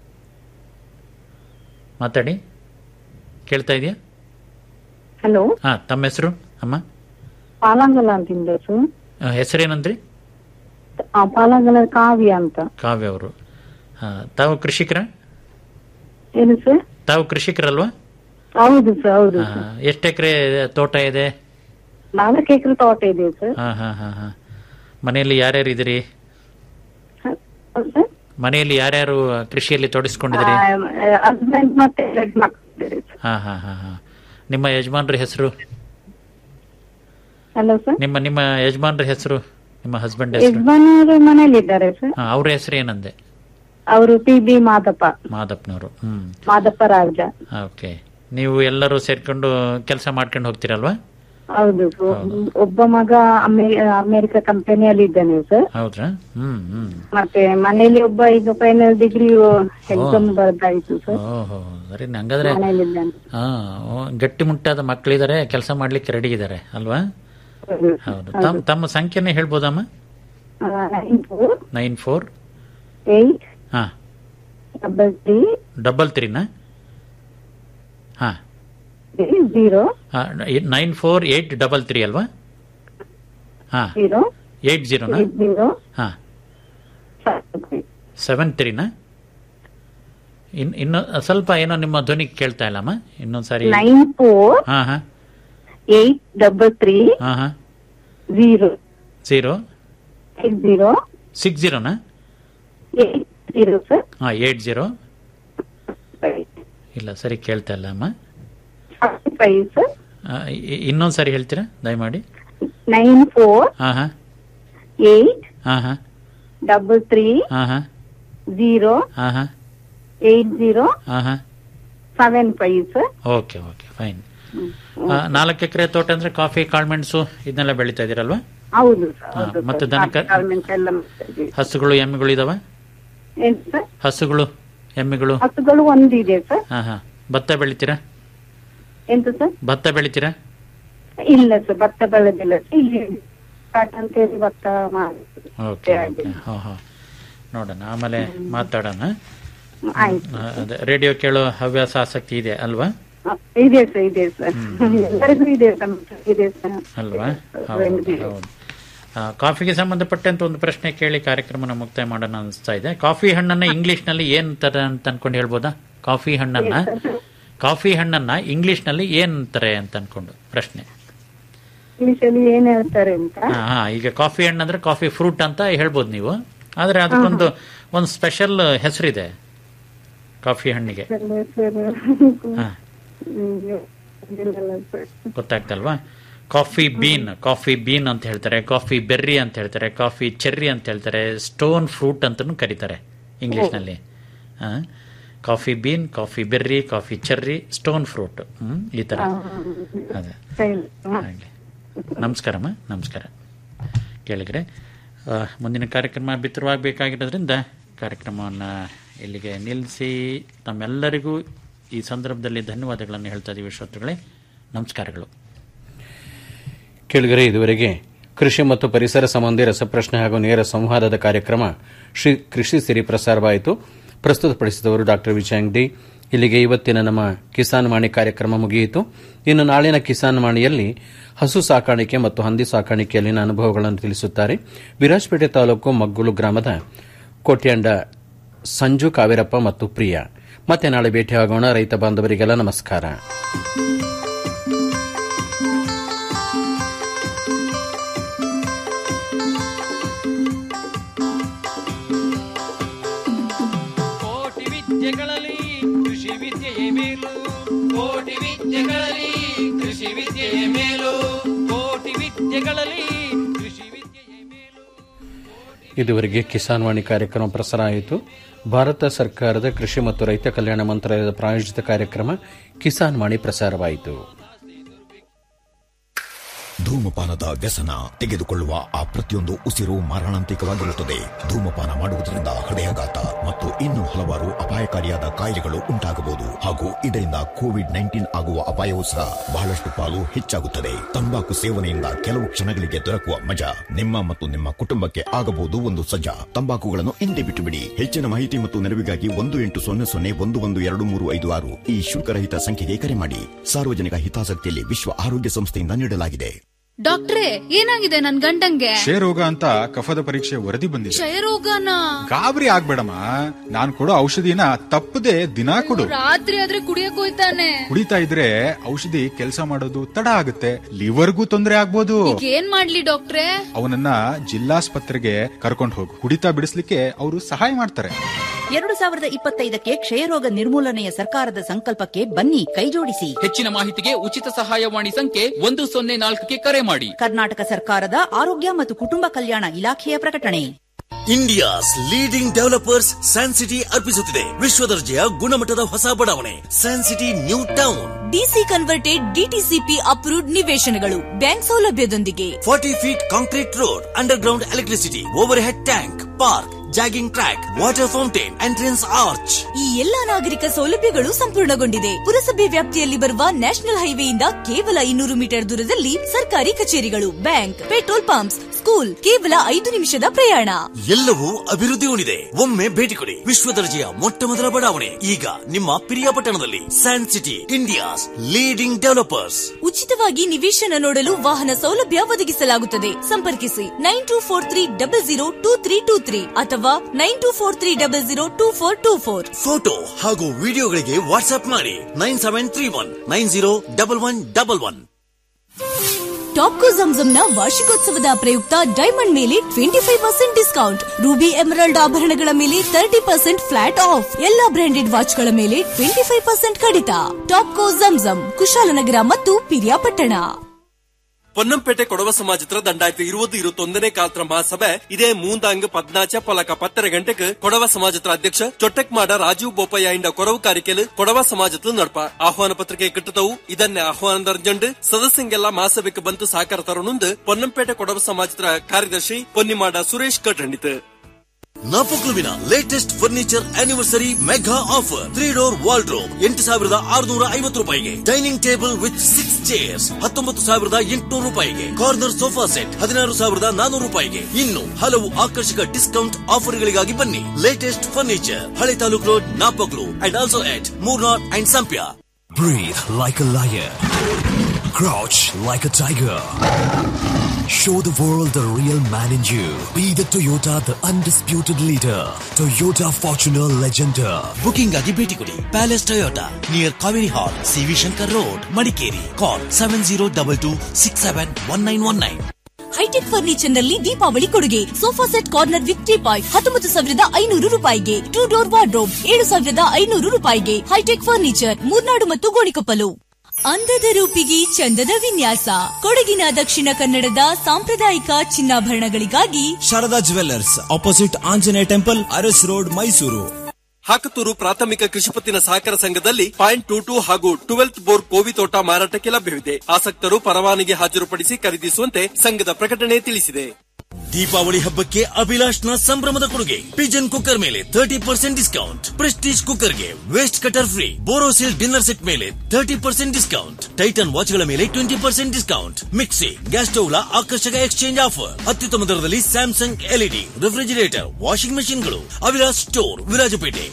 ಮಾತಾಡಿ ಕೇಳ್ತಾ ಇದೆಯಾ ಹಲೋ ಹಾ ತಮ್ಮ ಹೆಸರು ಅಮ್ಮ ಪಾಲಾಂಗಲ ಅಂತಿಂದ ಸರ್ ಆ, ಹೆಸರೇನಂದ್ರಿ ಆ, ಪಾಲಾಂಗಲ ಕಾವ್ಯ ಅಂತ ಕಾವ್ಯ ಅವರು ಹಾ, ತಾವು ಕೃಷಿಕರ ಏನು ಸರ್ ತಾವು ಕೃಷಿಕರಲ್ವಾ ಹೌದು ಸರ್ ಹೌದು ಹಾ, ಎಷ್ಟು ಎಕರೆ ತೋಟ ಇದೆ ನಾಲ್ಕು ಎಕರೆ ತೋಟ ಇದೆ ಸರ್ ಹಾ ಹಾ ಹಾ ಹಾ ಮನೆಯಲ್ಲಿ ಯಾರ್ಯಾರು ಇದ್ದೀರಿ ಸರ್ ಮನೆಯಲ್ಲಿ ಯಾರ್ಯಾರು ಕೃಷಿಯಲ್ಲಿ ತೊಡಗಿಸ್ಕೊಂಡಿದ್ದೀರಿ ಹಸ್ಬೆಂಡ್ ಮತ್ತೆ ಎರಡು ಮಕ್ಕಳು ಇದ್ದಾರೆ ಸರ್ ಹಾ ಹಾ ಹಾ ಹಾ ನಿಮ್ಮ ಯಜಮಾನ್ರ ಹೆಸರು ಹಲೋ ಸರ್ ನಿಮ್ಮ ನಿಮ್ಮ ಯಜಮಾನ್ರ ಹೆಸರು ನಿಮ್ಮ ಹಸ್ಬೆಂಡ್ ಹೆಸರು ಯಜಮಾನರು ಮನೇಲಿ ಇದ್ದಾರೆ ಸರ್ ಹಾ ಅವ್ರ ಹೆಸರು ಏನಂದೆ ಅವರು ಟಿ ಬಿ ಮಾದಪ್ಪ ಮಾದಪ್ಪನವರು ಹ್ಮ್ ಮಾದಪ್ಪ ರಾಜ ಓಕೆ ನೀವು ಎಲ್ಲರೂ ಸೇರ್ಕೊಂಡು ಕೆಲಸ ಮಾಡ್ಕೊಂಡು ಹೋಗ್ತೀರಲ್ವಾ ಹೌದು ಒಬ್ಬ ಮಗ ಅಮೆ- ಅಮೆರಿಕ ಕಂಪನಿಯಲ್ಲಿ ಇದ್ದಾನೆ ಸರ್ ಹೌದ್ರಾ ಹ್ಮ್ ಹ್ಮ್ ಮತ್ತೆ ಮನೇಲಿ ಒಬ್ಬ ಈಗ ಫೈನಲ್ ಡಿಗ್ರಿ ಎಕ್ಸಾಮ್ ಬರ್ದಾಯ್ತು ಸರ್ ಓಹೋ ಸರಿ ಹಂಗಾದ್ರೆ ಮನೇಲಿದ್ದಾನೆ ಹಾ ಓ, ಗಟ್ಟಿ ಮುಟ್ಟಾದ ಮಕ್ಕಳಿದ್ದಾರೆ ಕೆಲಸ ಮಾಡ್ಲಿಕ್ಕೆ ರೆಡಿ ಇದ್ದಾರೆ ಅಲ್ವಾ ಹೌದು. ಹೌದು ತಮ್ಮ ತಮ್ಮ ಸಂಖ್ಯೆನೇ ಹೇಳ್ಬೋದಮ್ಮ ಆ, nine four nine four eight ಹಾ double three ಡಬಲ್ ತ್ರೀನಾ ಹಾ three zero nine four eight double three ಅಲ್ವಾ ಹಾ zero ಏಟ್ ಜೀರೋನಾ eight zero ಹಾ seven three. ಸೆವೆನ್ ತ್ರೀನಾ ಇನ್ ಇನ್ನು ಸ್ವಲ್ಪ ಏನೋ ನಿಮ್ಮ ಧ್ವನಿ ಕೇಳ್ತಾ ಇಲ್ಲಮ್ಮ ಇನ್ನೊಂದ್ ಸಾರಿ nine four ಹಾ ಹಾ eight double three ಹಾ ಹಾ zero zero eight zero six ಜೀರೋನಾ eight zero sir ಹಾ ಏಟ್ ಜೀರೋ ಇಲ್ಲ ಸರಿ ಕೇಳ್ತಾ ಇಲ್ಲ ಅಮ್ಮ five sir ಆ, ಇ- ಇನ್ನೊಂದ್ ಸಾರಿ ಹೇಳ್ತೀರಾ ದಯಮಾಡಿ nine four ಹಾ ಹಾ eight ಹಾ ಹಾ double three ಹಾ ಹಾ zero ಹಾ ಹಾ eight zero ಹಾ ಹಾ seven five sir okay okay fine ನಾಲ್ಕು ಎಕರೆ ತೋಟ ಅಂದ್ರೆ ಕಾಫಿ ಕಾಳ್ಮೆಣಸು ಇದನ್ನೆಲ್ಲ ಬೆಳಿತಾ ಇದೀರಲ್ವಾ ಹೌದು sir, ಹಾ, ಹೌದು ಮತ್ತೆ sir. ದನ ಕ- Garments ಎಲ್ಲ ಮಾಡ್ತಾ ಇದ್ದೀವಿ. ಹಸುಗಳು ಎಮ್ಮೆಗಳು ಇದಾವ ಏನ್ ಸರ್ ಹಸುಗಳು ಎಮ್ಮೆಗಳು ಹಸುಗಳು ಒಂದಿದೆ ಸರ್ ಹಾ ಹಾ ಭತ್ತ ಬೆಳಿತೀರಾ ಎಂತ ಸರ್ ಭತ್ತ ಬೆಳಿತೀರಾ ಇಲ್ಲ ಸರ್ ಭತ್ತ ಬೆಳೆದಿಲ್ಲ sir. ಇಲ್ಲಿ ಕಾಟ್ ಅಂತೇಳಿ ಭತ್ತ ಮಾಡಿ ಓಕೆ ಓಕೆ ಹಾ ಹಾ ನೋಡೋಣ ಆಮೇಲೆ ಮಾತಾಡೋಣ ಆಯ್ತು ಆ, ಅದೇ ರೇಡಿಯೋ ಕೇಳೋ ಹವ್ಯಾಸ ಆಸಕ್ತಿ ಇದೆ ಅಲ್ವಾ ಹ, ಇದೆ ಸರ್ ಇದೆ ಸರ್ ಎಲ್ಲರಿಗೂ ಇದೆ ಸರ್ ಇದೆ ಸರ್ ಅಲ್ವಾ ಹೌದು ಹೌದು ಆ, ಕಾಫಿಗೆ ಸಂಬಂಧಪಟ್ಟಂತ ಒಂದು ಪ್ರಶ್ನೆ ಕೇಳಿ ಕಾರ್ಯಕ್ರಮನ ಮುಕ್ತಾಯ ಮಾಡೋಣ ಅನಿಸ್ತಾ ಇದೆ ಕಾಫಿ ಹಣ್ಣನ್ನ ಇಂಗ್ಲಿಷ್ ನಲ್ಲಿ ಏನ್ ತರ ಅಂತ ಅನ್ಕೊಂಡು ಹೇಳ್ಬೋದಾ ಕಾಫಿ ಹಣ್ಣನ್ನ ಕಾಫಿ ಹಣ್ಣನ್ನ ಇಂಗ್ಲಿಷ್ ನಲ್ಲಿ ಏನ್ ಅಂತಾರೆ ಅಂತ ಅನ್ಕೊಂಡು ಪ್ರಶ್ನೆ ಇಂಗ್ಲಿಷ್ ಅಲ್ಲಿ ಏನ್ ಹೇಳ್ತಾರೆ ಅಂತ ಹಾ ಹಾ ಈಗ ಕಾಫಿ ಹಣ್ಣು ಅಂದ್ರೆ ಕಾಫಿ ಫ್ರೂಟ್ ಅಂತ ಹೇಳ್ಬೋದು ನೀವು ಆದ್ರೆ ಅದಕ್ಕೊಂದು ಒಂದು ಸ್ಪೆಷಲ್ ಹೆಸರಿದೆ ಕಾಫಿ ಹಣ್ಣಿಗೆ ಅಲ್ಲ ಸರ್ ಹಾ ಇಲ್ಲ ಸರ್ ಗೊತ್ತಾಗ್ತಲ್ವಾ ಕಾಫಿ ಬೀನ್ ಕಾಫಿ ಬೀನ್ ಅಂತ ಹೇಳ್ತಾರೆ ಕಾಫಿ ಬೆರ್ರಿ ಅಂತ ಹೇಳ್ತಾರೆ ಕಾಫಿ ಚೆರ್ರಿ ಅಂತ ಹೇಳ್ತಾರೆ ಸ್ಟೋನ್ ಫ್ರೂಟ್ ಅಂತಲೂ ಕರೀತಾರೆ ಇಂಗ್ಲಿಷ್ನಲ್ಲಿ ಆ, coffee bean coffee berry coffee cherry stone fruit ಹ್ಮ್ ಈ ತರ ಅದೇ ಹಾಗೆ ನಮಸ್ಕಾರಮ್ಮ ನಮಸ್ಕಾರ ಕೇಳಿದ್ರೆ ಆ, ಮುಂದಿನ ಕಾರ್ಯಕ್ರಮ ಬಿತ್ತರವಾಗಬೇಕಾಗಿರೋದ್ರಿಂದ ಕಾರ್ಯಕ್ರಮವನ್ನು ಇಲ್ಲಿಗೆ ನಿಲ್ಲಿಸಿ ತಮ್ಮೆಲ್ಲರಿಗೂ ಈ ಸಂದರ್ಭದಲ್ಲಿ ಧನ್ಯವಾದಗಳನ್ನು ಹೇಳ್ತಾ ಇದ್ದೀವಿ ಶ್ರೋತೃಗಳೇ ನಮಸ್ಕಾರಗಳು ಕೇಳಿದರೆ ಇದುವರೆಗೆ ಕೃಷಿ ಮತ್ತು ಪರಿಸರ ಸಂಬಂಧಿ ರಸಪ್ರಶ್ನೆ ಹಾಗೂ ನೇರ ಸಂವಾದದ ಕಾರ್ಯಕ್ರಮ ಶ್ರೀ ಕೃಷಿ ಸಿರಿ ಪ್ರಸಾರವಾಯಿತು ಪ್ರಸ್ತುತಪಡಿಸಿದವರು ಡಾಕ್ಟರ್ ವಿಜಯಾಂಗ್ ಡಿ ಇಲ್ಲಿಗೆ ಇವತ್ತಿನ ನಮ್ಮ ಕಿಸಾನ್ ವಾಣಿ ಕಾರ್ಯಕ್ರಮ ಮುಗಿಯಿತು ಇನ್ನು ನಾಳಿನ ಕಿಸಾನ್ ವಾಣಿಯಲ್ಲಿ ಹಸು ಸಾಕಾಣಿಕೆ ಮತ್ತು ಹಂದಿ ಸಾಕಾಣಿಕೆಯಲ್ಲಿನ ಅನುಭವಗಳನ್ನು ತಿಳಿಸುತ್ತಾರೆ ವಿರಾಜಪೇಟೆ ತಾಲೂಕು ಮಗ್ಗುಲು ಗ್ರಾಮದ ಕೋಟ್ಯಾಂಡ ಸಂಜು ಕಾವೇರಪ್ಪ ಮತ್ತು ಪ್ರಿಯಾ ಮತ್ತೆ ನಾಳೆ ಭೇಟಿಯಾಗೋಣ ರೈತ ಬಾಂಧವರಿಗೆಲ್ಲ ನಮಸ್ಕಾರ ಕೋಟಿ ವಿದ್ಯೆಗಳಲ್ಲಿ ಕೃಷಿ ವಿದ್ಯೆಯೇ ಮೇಲು ಕೋಟಿ ವಿದ್ಯೆಗಳಲ್ಲಿ ಕೃಷಿ ವಿದ್ಯೆಯೇ ಮೇಲು ಕೋಟಿ ವಿದ್ಯೆಗಳಲ್ಲಿ ಕೃಷಿ ವಿದ್ಯೆಯೇ ಮೇಲು ಇದುವರೆಗೆ ಕಿಸಾನ್ ವಾಣಿ ಕಾರ್ಯಕ್ರಮ ಪ್ರಸಾರ ಆಯಿತು ಭಾರತ ಸರ್ಕಾರದ ಕೃಷಿ ಮತ್ತು ರೈತ ಕಲ್ಯಾಣ ಮಂತ್ರಾಲಯದ ಪ್ರಾಯೋಜಿತ ಕಾರ್ಯಕ್ರಮ ಕಿಸಾನ್ ವಾಣಿ ಪ್ರಸಾರವಾಯಿತು ಧೂಮಪಾನದ ವ್ಯಸನ ತೆಗೆದುಕೊಳ್ಳುವ ಆ ಪ್ರತಿಯೊಂದು ಉಸಿರು ಮಾರಣಾಂತಿಕವಾಗಿರುತ್ತದೆ ಧೂಮಪಾನ ಮಾಡುವುದರಿಂದ ಹೃದಯಾಘಾತ ಮತ್ತು ಇನ್ನೂ ಹಲವಾರು ಅಪಾಯಕಾರಿಯಾದ ಕಾಯಿಲೆಗಳು ಉಂಟಾಗಬಹುದು ಹಾಗೂ ಇದರಿಂದ ಕೋವಿಡ್ ನೈನ್ಟೀನ್ ಆಗುವ ಅಪಾಯವೂ ಸಹ ಬಹಳಷ್ಟು ಪಾಲು ಹೆಚ್ಚಾಗುತ್ತದೆ ತಂಬಾಕು ಸೇವನೆಯಿಂದ ಕೆಲವು ಕ್ಷಣಗಳಿಗೆ ದೊರಕುವ ಮಜಾ ನಿಮ್ಮ ಮತ್ತು ನಿಮ್ಮ ಕುಟುಂಬಕ್ಕೆ ಆಗಬಹುದು ಒಂದು ಸಜ್ಜಾ ತಂಬಾಕುಗಳನ್ನು ಹಿಂದೆ ಬಿಟ್ಟು ಬಿಡಿ ಹೆಚ್ಚಿನ ಮಾಹಿತಿ ಮತ್ತು ನೆರವಿಗಾಗಿ ಒಂದು ಎಂಟು ಸೊನ್ನೆ ಸೊನ್ನೆ ಒಂದು ಒಂದು ಎರಡು ಮೂರು ಐದು ಆರು ಈ ಶುಲ್ಕರಹಿತ ಸಂಖ್ಯೆಗೆ ಕರೆ ಮಾಡಿ ಸಾರ್ವಜನಿಕ ಹಿತಾಸಕ್ತಿಯಲ್ಲಿ ವಿಶ್ವ ಆರೋಗ್ಯ ಸಂಸ್ಥೆಯಿಂದ ನೀಡಲಾಗಿದೆ ಡಾಕ್ಟ್ರೇ ಏನಾಗಿದೆ ನನ್ ಗಂಡಂಗೆ ಕ್ಷಯರೋಗ ಅಂತ ಕಫದ ಪರೀಕ್ಷೆ ವರದಿ ಬಂದಿದೆ ಕ್ಷಯರೋಗನ ಗಾಬರಿ ಆಗ್ಬೇಡಮ್ಮ ನಾನ್ ಕೊಡೋ ಔಷಧಿನ ತಪ್ಪದೆ ದಿನಾ ಕೊಡು ರಾತ್ರಿ ಆದ್ರೆ ಕುಡಿಯಕ್ ಹೋಯ್ತಾನೆ ಕುಡಿತಾ ಇದ್ರೆ ಔಷಧಿ ಕೆಲಸ ಮಾಡೋದು ತಡ ಆಗುತ್ತೆ ಲಿವರ್ಗೂ ತೊಂದರೆ ಆಗ್ಬೋದು ಈಗ ಏನ್ ಮಾಡ್ಲಿ ಡಾಕ್ಟ್ರೇ ಅವನನ್ನ ಜಿಲ್ಲಾಸ್ಪತ್ರೆಗೆ ಕರ್ಕೊಂಡು ಹೋಗು ಕುಡಿತಾ ಬಿಡಿಸ್ಲಿಕ್ಕೆ ಅವರು ಸಹಾಯ ಮಾಡ್ತಾರೆ ಎರಡು ಸಾವಿರದ ಇಪ್ಪತ್ತೈದಕ್ಕೆ ಕ್ಷಯರೋಗ ನಿರ್ಮೂಲನೆಯ ಸರ್ಕಾರದ ಸಂಕಲ್ಪಕ್ಕೆ ಬನ್ನಿ ಕೈಜೋಡಿಸಿ ಹೆಚ್ಚಿನ ಮಾಹಿತಿಗೆ ಉಚಿತ ಸಹಾಯವಾಣಿ ಸಂಖ್ಯೆ ಒಂದು ಸೊನ್ನೆ ನಾಲ್ಕಕ್ಕೆ ಕರೆ ಮಾಡಿ ಕರ್ನಾಟಕ ಸರ್ಕಾರದ ಆರೋಗ್ಯ ಮತ್ತು ಕುಟುಂಬ ಕಲ್ಯಾಣ ಇಲಾಖೆಯ ಪ್ರಕಟಣೆ India's leading developers Sancity ಅರ್ಪಿಸುತ್ತಿದೆ ವಿಶ್ವ ದರ್ಜೆಯ ಗುಣಮಟ್ಟದ ಹೊಸ ಬಡಾವಣೆ San city new town DC converted DTCP approved ನಿವೇಶನಗಳು ಬ್ಯಾಂಕ್ ಸೌಲಭ್ಯದೊಂದಿಗೆ forty feet concrete road underground electricity overhead tank park jogging track water fountain entrance arch ಈ ಎಲ್ಲಾ ನಾಗರಿಕ ಸೌಲಭ್ಯಗಳು ಸಂಪೂರ್ಣಗೊಂಡಿದೆ ಪುರಸಭೆ ವ್ಯಾಪ್ತಿಯಲ್ಲಿ ಬರುವ ನ್ಯಾಷನಲ್ ಹೈವೇಯಿಂದ ಕೇವಲ ಇನ್ನೂರು ಮೀಟರ್ ದೂರದಲ್ಲಿ ಸರ್ಕಾರಿ ಕಚೇರಿಗಳು ಬ್ಯಾಂಕ್ ಪೆಟ್ರೋಲ್ ಪಂಪ್ಸ್ ಸ್ಕೂಲ್ ಕೇವಲ ಐದು ನಿಮಿಷದ ಪ್ರಯಾಣ ಎಲ್ಲವೂ ಅಭಿವೃದ್ಧಿ ಹೊಂದಿದೆ ಒಮ್ಮೆ ಭೇಟಿ ಕೊಡಿ ವಿಶ್ವ ದರ್ಜೆಯ ಮೊಟ್ಟ ಮೊದಲ ಬಡಾವಣೆ ಈಗ ನಿಮ್ಮ ಪಿರಿಯಾಪಟ್ಟಣದಲ್ಲಿ Sancity India's leading developers ಉಚಿತವಾಗಿ ನಿವೇಶನ ನೋಡಲು ವಾಹನ ಸೌಲಭ್ಯ ಒದಗಿಸಲಾಗುತ್ತದೆ ಸಂಪರ್ಕಿಸಿ nine two four three double zero two three two three ಅಥವಾ nine two four three double zero two four two four photo ಹಾಗೂ ವಿಡಿಯೋಗಳಿಗೆ ವಾಟ್ಸ್ಆಪ್ ಮಾಡಿ nine seven three one nine zero double one double one Topco ಜಂಜಂನ ವಾರ್ಷಿಕೋತ್ಸವದ ಪ್ರಯುಕ್ತ diamond ಮೇಲೆ twenty five percent discount ruby emerald ಆಭರಣಗಳ ಮೇಲೆ ತರ್ಟಿ ಪರ್ಸೆಂಟ್ ಫ್ಲಾಟ್ ಆಫ್ ಎಲ್ಲಾ ಬ್ರಾಂಡೆಡ್ ವಾಚ್ಗಳ ಮೇಲೆ ಟ್ವೆಂಟಿ ಫೈವ್ ಪರ್ಸೆಂಟ್ ಕಡಿತ ಟಾಪ್ಕೋ ಜಂಜಂ ಕುಶಾಲನಗರ ಮತ್ತು ಪಿರಿಯಾಪಟ್ಟಣ പൊന്നംപേട്ടെ കൊടവ സമാജത്തിൽ രണ്ടായിരത്തി ഇരുപത് ഇരുപത്തൊന്നിനെ കാലത്ര മഹാസഭ ഇതേ മൂന്നാങ്ക് പതിനാച്ച പലക പത്തര ಗಂಟೆಗೆ ಕೊಡವ ಸಮಾಜದ ಅಧ್ಯಕ್ಷ ಚೊಟ್ಟೆಕ್ಮಾಡ ರಾಜೀವ್ ಬೋಪಯ್ಯ ಇಂಡ ಕೊರವು ಕಾರಿಕೆಲು ಕೊಡವ ಸಮಾಜത്തിൽ ನಡಪ ಆಹ್ವಾನ ಪತ್ರಿಕೆ ಕಿಟ್ಟತವು ಇದನ್ನೇ ಆಹ್ವಾನದರ್ಜಂಡ್ ಸದಸ್ಯಂಗೆಲ್ಲ ಮಹಾಸಭೆಗೆ ಬಂತು ಸಹಕಾರ ತರುಣುಂದು ಪೊನ್ನಂಪೇಟೆ ಕೊಡವ ಸಮಾಜದ ಕಾರ್ಯದರ್ಶಿ ಪೊನ್ನಿಮಾಡ ಸುರೇಶ್ ಕಟ್ಟಂಡಿತು ನಾಪಕ್ಲುವಿನ latest furniture anniversary mega offer three door wardrobe ಎಂಟು ಸಾವಿರದ ಆರುನೂರ ಐವತ್ತು ರೂಪಾಯಿಗೆ dining table with six chairs ಹತ್ತೊಂಬತ್ತು ಸಾವಿರದ ಎಂಟುನೂರು ರೂಪಾಯಿಗೆ ಕಾರ್ನರ್ ಸೋಫಾ ಸೆಟ್ ಹದಿನಾರು ಸಾವಿರದ ನಾನೂರು ರೂಪಾಯಿಗೆ ಇನ್ನು ಹಲವು ಆಕರ್ಷಕ ಡಿಸ್ಕೌಂಟ್ ಆಫರ್ಗಳಿಗಾಗಿ ಬನ್ನಿ ಲೇಟೆಸ್ಟ್ ಫರ್ನಿಚರ್ ಹಳೆ taluk road Napoklu and also at Murnad and Sampya Breathe like a lion. Crouch like a tiger. Show the world the real man in you. Be the Toyota, the undisputed leader. Toyota Fortuner Legender. Booking ಆಗಿ ಭೇಟಿ ಕೊಡಿ palace Toyota near Kaveri hall CV Shankar road Madikeri call seven zero double two six seven one nine one nine hi-tech furniture ನಲ್ಲಿ ದೀಪಾವಳಿ ಕೊಡುಗೆ sofa set corner with ಪಾಯ್ ಹತ್ತೊಂಬತ್ತು ಸಾವಿರದ ಐನೂರು ರೂಪಾಯಿಗೆ ಟೂ ಡೋರ್ ವಾರ್ಡ್ರೋಬ್ ಏಳು ಸಾವಿರದ ಐನೂರು ರೂಪಾಯಿಗೆ ಹೈಟೆಕ್ ಫರ್ನಿಚರ್ ಮೂರ್ನಾಡು ಮತ್ತು ಗೋಣಿಕೊಪ್ಪಲು ಅಂದದ ರೂಪಿಗೆ ಚಂದದ ವಿನ್ಯಾಸ ಕೊಡಗಿನ ದಕ್ಷಿಣ ಕನ್ನಡದ ಸಾಂಪ್ರದಾಯಿಕ ಚಿನ್ನಾಭರಣಗಳಿಗಾಗಿ Sharada jewellers opposite Anjaneya temple Aras road Mysuru Hakathur ಪ್ರಾಥಮಿಕ ಕೃಷಿಪತ್ತಿನ ಸಹಕಾರ ಸಂಘದಲ್ಲಿ ಪಾಯಿಂಟ್ ಟೂ ಟೂ ಹಾಗೂ ಟ್ವೆಲ್ತ್ ಬೋರ್ ಕೋವಿ ತೋಟ ಮಾರಾಟಕ್ಕೆ ಲಭ್ಯವಿದೆ ಆಸಕ್ತರು ಪರವಾನಗಿ ಹಾಜರುಪಡಿಸಿ ಖರೀದಿಸುವಂತೆ ಸಂಘದ ಪ್ರಕಟಣೆ ತಿಳಿಸಿದೆ ದೀಪಾವಳಿ ಹಬ್ಬಕ್ಕೆ ಅಭಿಲಾಷ್ನ ಸಂಭ್ರಮದ ಕೊಡುಗೆ ಪಿಜನ್ ಕುಕ್ಕರ್ ಮೇಲೆ ತರ್ಟಿ ಪರ್ಸೆಂಟ್ ಡಿಸ್ಕೌಂಟ್ ಪ್ರೆಸ್ಟೀಜ್ ಕುಕ್ಕರ್ಗೆ waste cutter free Borosil dinner set ಮೇಲೆ ತರ್ಟಿ ಪರ್ಸೆಂಟ್ ಡಿಸ್ಕೌಂಟ್ ಟೈಟನ್ ವಾಚ್ಗಳ ಮೇಲೆ twenty percent discount mixie gas ಸ್ಟವ್ಗಳ ಆಕರ್ಷಕ ಎಕ್ಸ್ಚೇಂಜ್ ಆಫರ್ ಅತ್ಯುತ್ತಮ ದರದಲ್ಲಿ ಸ್ಯಾಮ್ಸಂಗ್ ಎಲ್ಇಡಿ ರೆಫ್ರಿಜಿರೇಟರ್ ವಾಷಿಂಗ್ ಮೆಷಿನ್ಗಳು Abhilash store Virajpet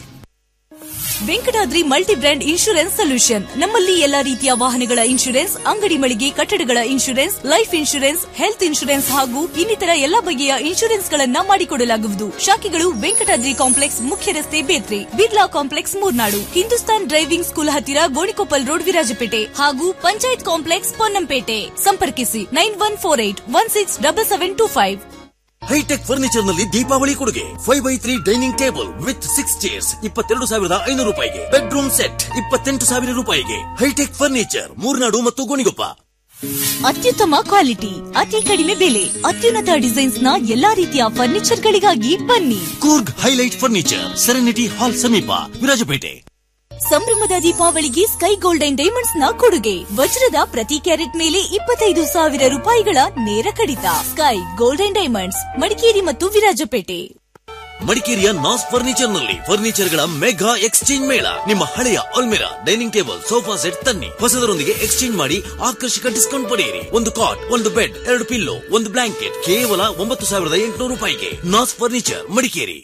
Venkatadri multi brand insurance solution ನಮ್ಮಲ್ಲಿ ಎಲ್ಲಾ ರೀತಿಯ ವಾಹನಗಳ ಇನ್ಶೂರೆನ್ಸ್ ಅಂಗಡಿ ಮಳಿಗೆ ಕಟ್ಟಡಗಳ insurance life insurance health insurance ಹಾಗೂ ಇನ್ನಿತರ ಎಲ್ಲಾ ಬಗೆಯ ಇನ್ಶೂರೆನ್ಸ್ ಗಳನ್ನ ಮಾಡಿಕೊಡಲಾಗುವುದು ಶಾಖೆಗಳು ವೆಂಕಟಾದ್ರಿ ಕಾಂಪ್ಲೆಕ್ಸ್ ಮುಖ್ಯ ರಸ್ತೆ Bethri Birla complex Murnad Hindustan driving school ಹತ್ತಿರ ಗೋಣಿಕೊಪ್ಪಲ್ ರೋಡ್ ವಿರಾಜಪೇಟೆ ಹಾಗೂ ಪಂಚಾಯತ್ ಕಾಂಪ್ಲೆಕ್ಸ್ ಪೊನ್ನಂಪೇಟೆ ಸಂಪರ್ಕಿಸಿ nine one four eight one six double seven two five hitech furniture ನಲ್ಲಿ ದೀಪಾವಳಿ ಕೊಡುಗೆ five by three dining table with six chairs ಇಪ್ಪತ್ತೆರಡು ಸಾವಿರದ ಐನೂರು ರೂಪಾಯಿಗೆ ಬೆಡ್ರೂಮ್ ಸೆಟ್ ಇಪ್ಪತ್ತೆಂಟು ಸಾವಿರ ರೂಪಾಯಿಗೆ ಹೈಟೆಕ್ ಫರ್ನಿಚರ್ ಮೂರ್ನಾಡು ಮತ್ತು ಗೋಣಿಗೊಪ್ಪ ಅತ್ಯುತ್ತಮ ಕ್ವಾಲಿಟಿ ಅತಿ ಕಡಿಮೆ ಬೆಲೆ ಅತ್ಯುನ್ನತ ಡಿಸೈನ್ಸ್ ನ ಎಲ್ಲಾ ರೀತಿಯ ಫರ್ನಿಚರ್ ಗಳಿಗಾಗಿ ಬನ್ನಿ Coorg highlight furniture serenity hall ಸಮೀಪ ವಿರಾಜಪೇಟೆ ಸಂಭ್ರಮದ ದೀಪಾವಳಿಗೆ ಸ್ಕೈ ಗೋಲ್ಡನ್ ಡೈಮಂಡ್ಸ್ ನ ಕೊಡುಗೆ ವಜ್ರದ ಪ್ರತಿ ಕ್ಯಾರೆಟ್ ಮೇಲೆ ಇಪ್ಪತ್ತೈದು ಸಾವಿರ ರೂಪಾಯಿಗಳ ನೇರ ಕಡಿತ ಸ್ಕೈ ಗೋಲ್ಡನ್ ಡೈಮಂಡ್ಸ್ ಮಡಿಕೇರಿ ಮತ್ತು ವಿರಾಜಪೇಟೆ ಮಡಿಕೇರಿಯ ನಾಸ್ ಫರ್ನಿಚರ್ ನಲ್ಲಿ ಫರ್ನಿಚರ್ ಗಳ ಮೆಗಾ ಎಕ್ಸ್ಚೇಂಜ್ ಮೇಳ ನಿಮ್ಮ ಹಳೆಯ ಅಲ್ಮೆರಾ ಡೈನಿಂಗ್ ಟೇಬಲ್ ಸೋಫಾ ಸೆಟ್ ತನ್ನಿ ಹೊಸದರೊಂದಿಗೆ ಎಕ್ಸ್ಚೇಂಜ್ ಮಾಡಿ ಆಕರ್ಷಕ ಡಿಸ್ಕೌಂಟ್ ಪಡೆಯಿರಿ ಒಂದು ಕಾಟ್ ಒಂದು ಬೆಡ್ ಎರಡು ಪಿಲ್ಲೋ ಒಂದು ಬ್ಲಾಂಕೆಟ್ ಕೇವಲ ಒಂಬತ್ತು ಸಾವಿರದ ಎಂಟುನೂರು ರೂಪಾಯಿಗೆ ನಾಸ್ ಫರ್ನಿಚರ್ ಮಡಿಕೇರಿ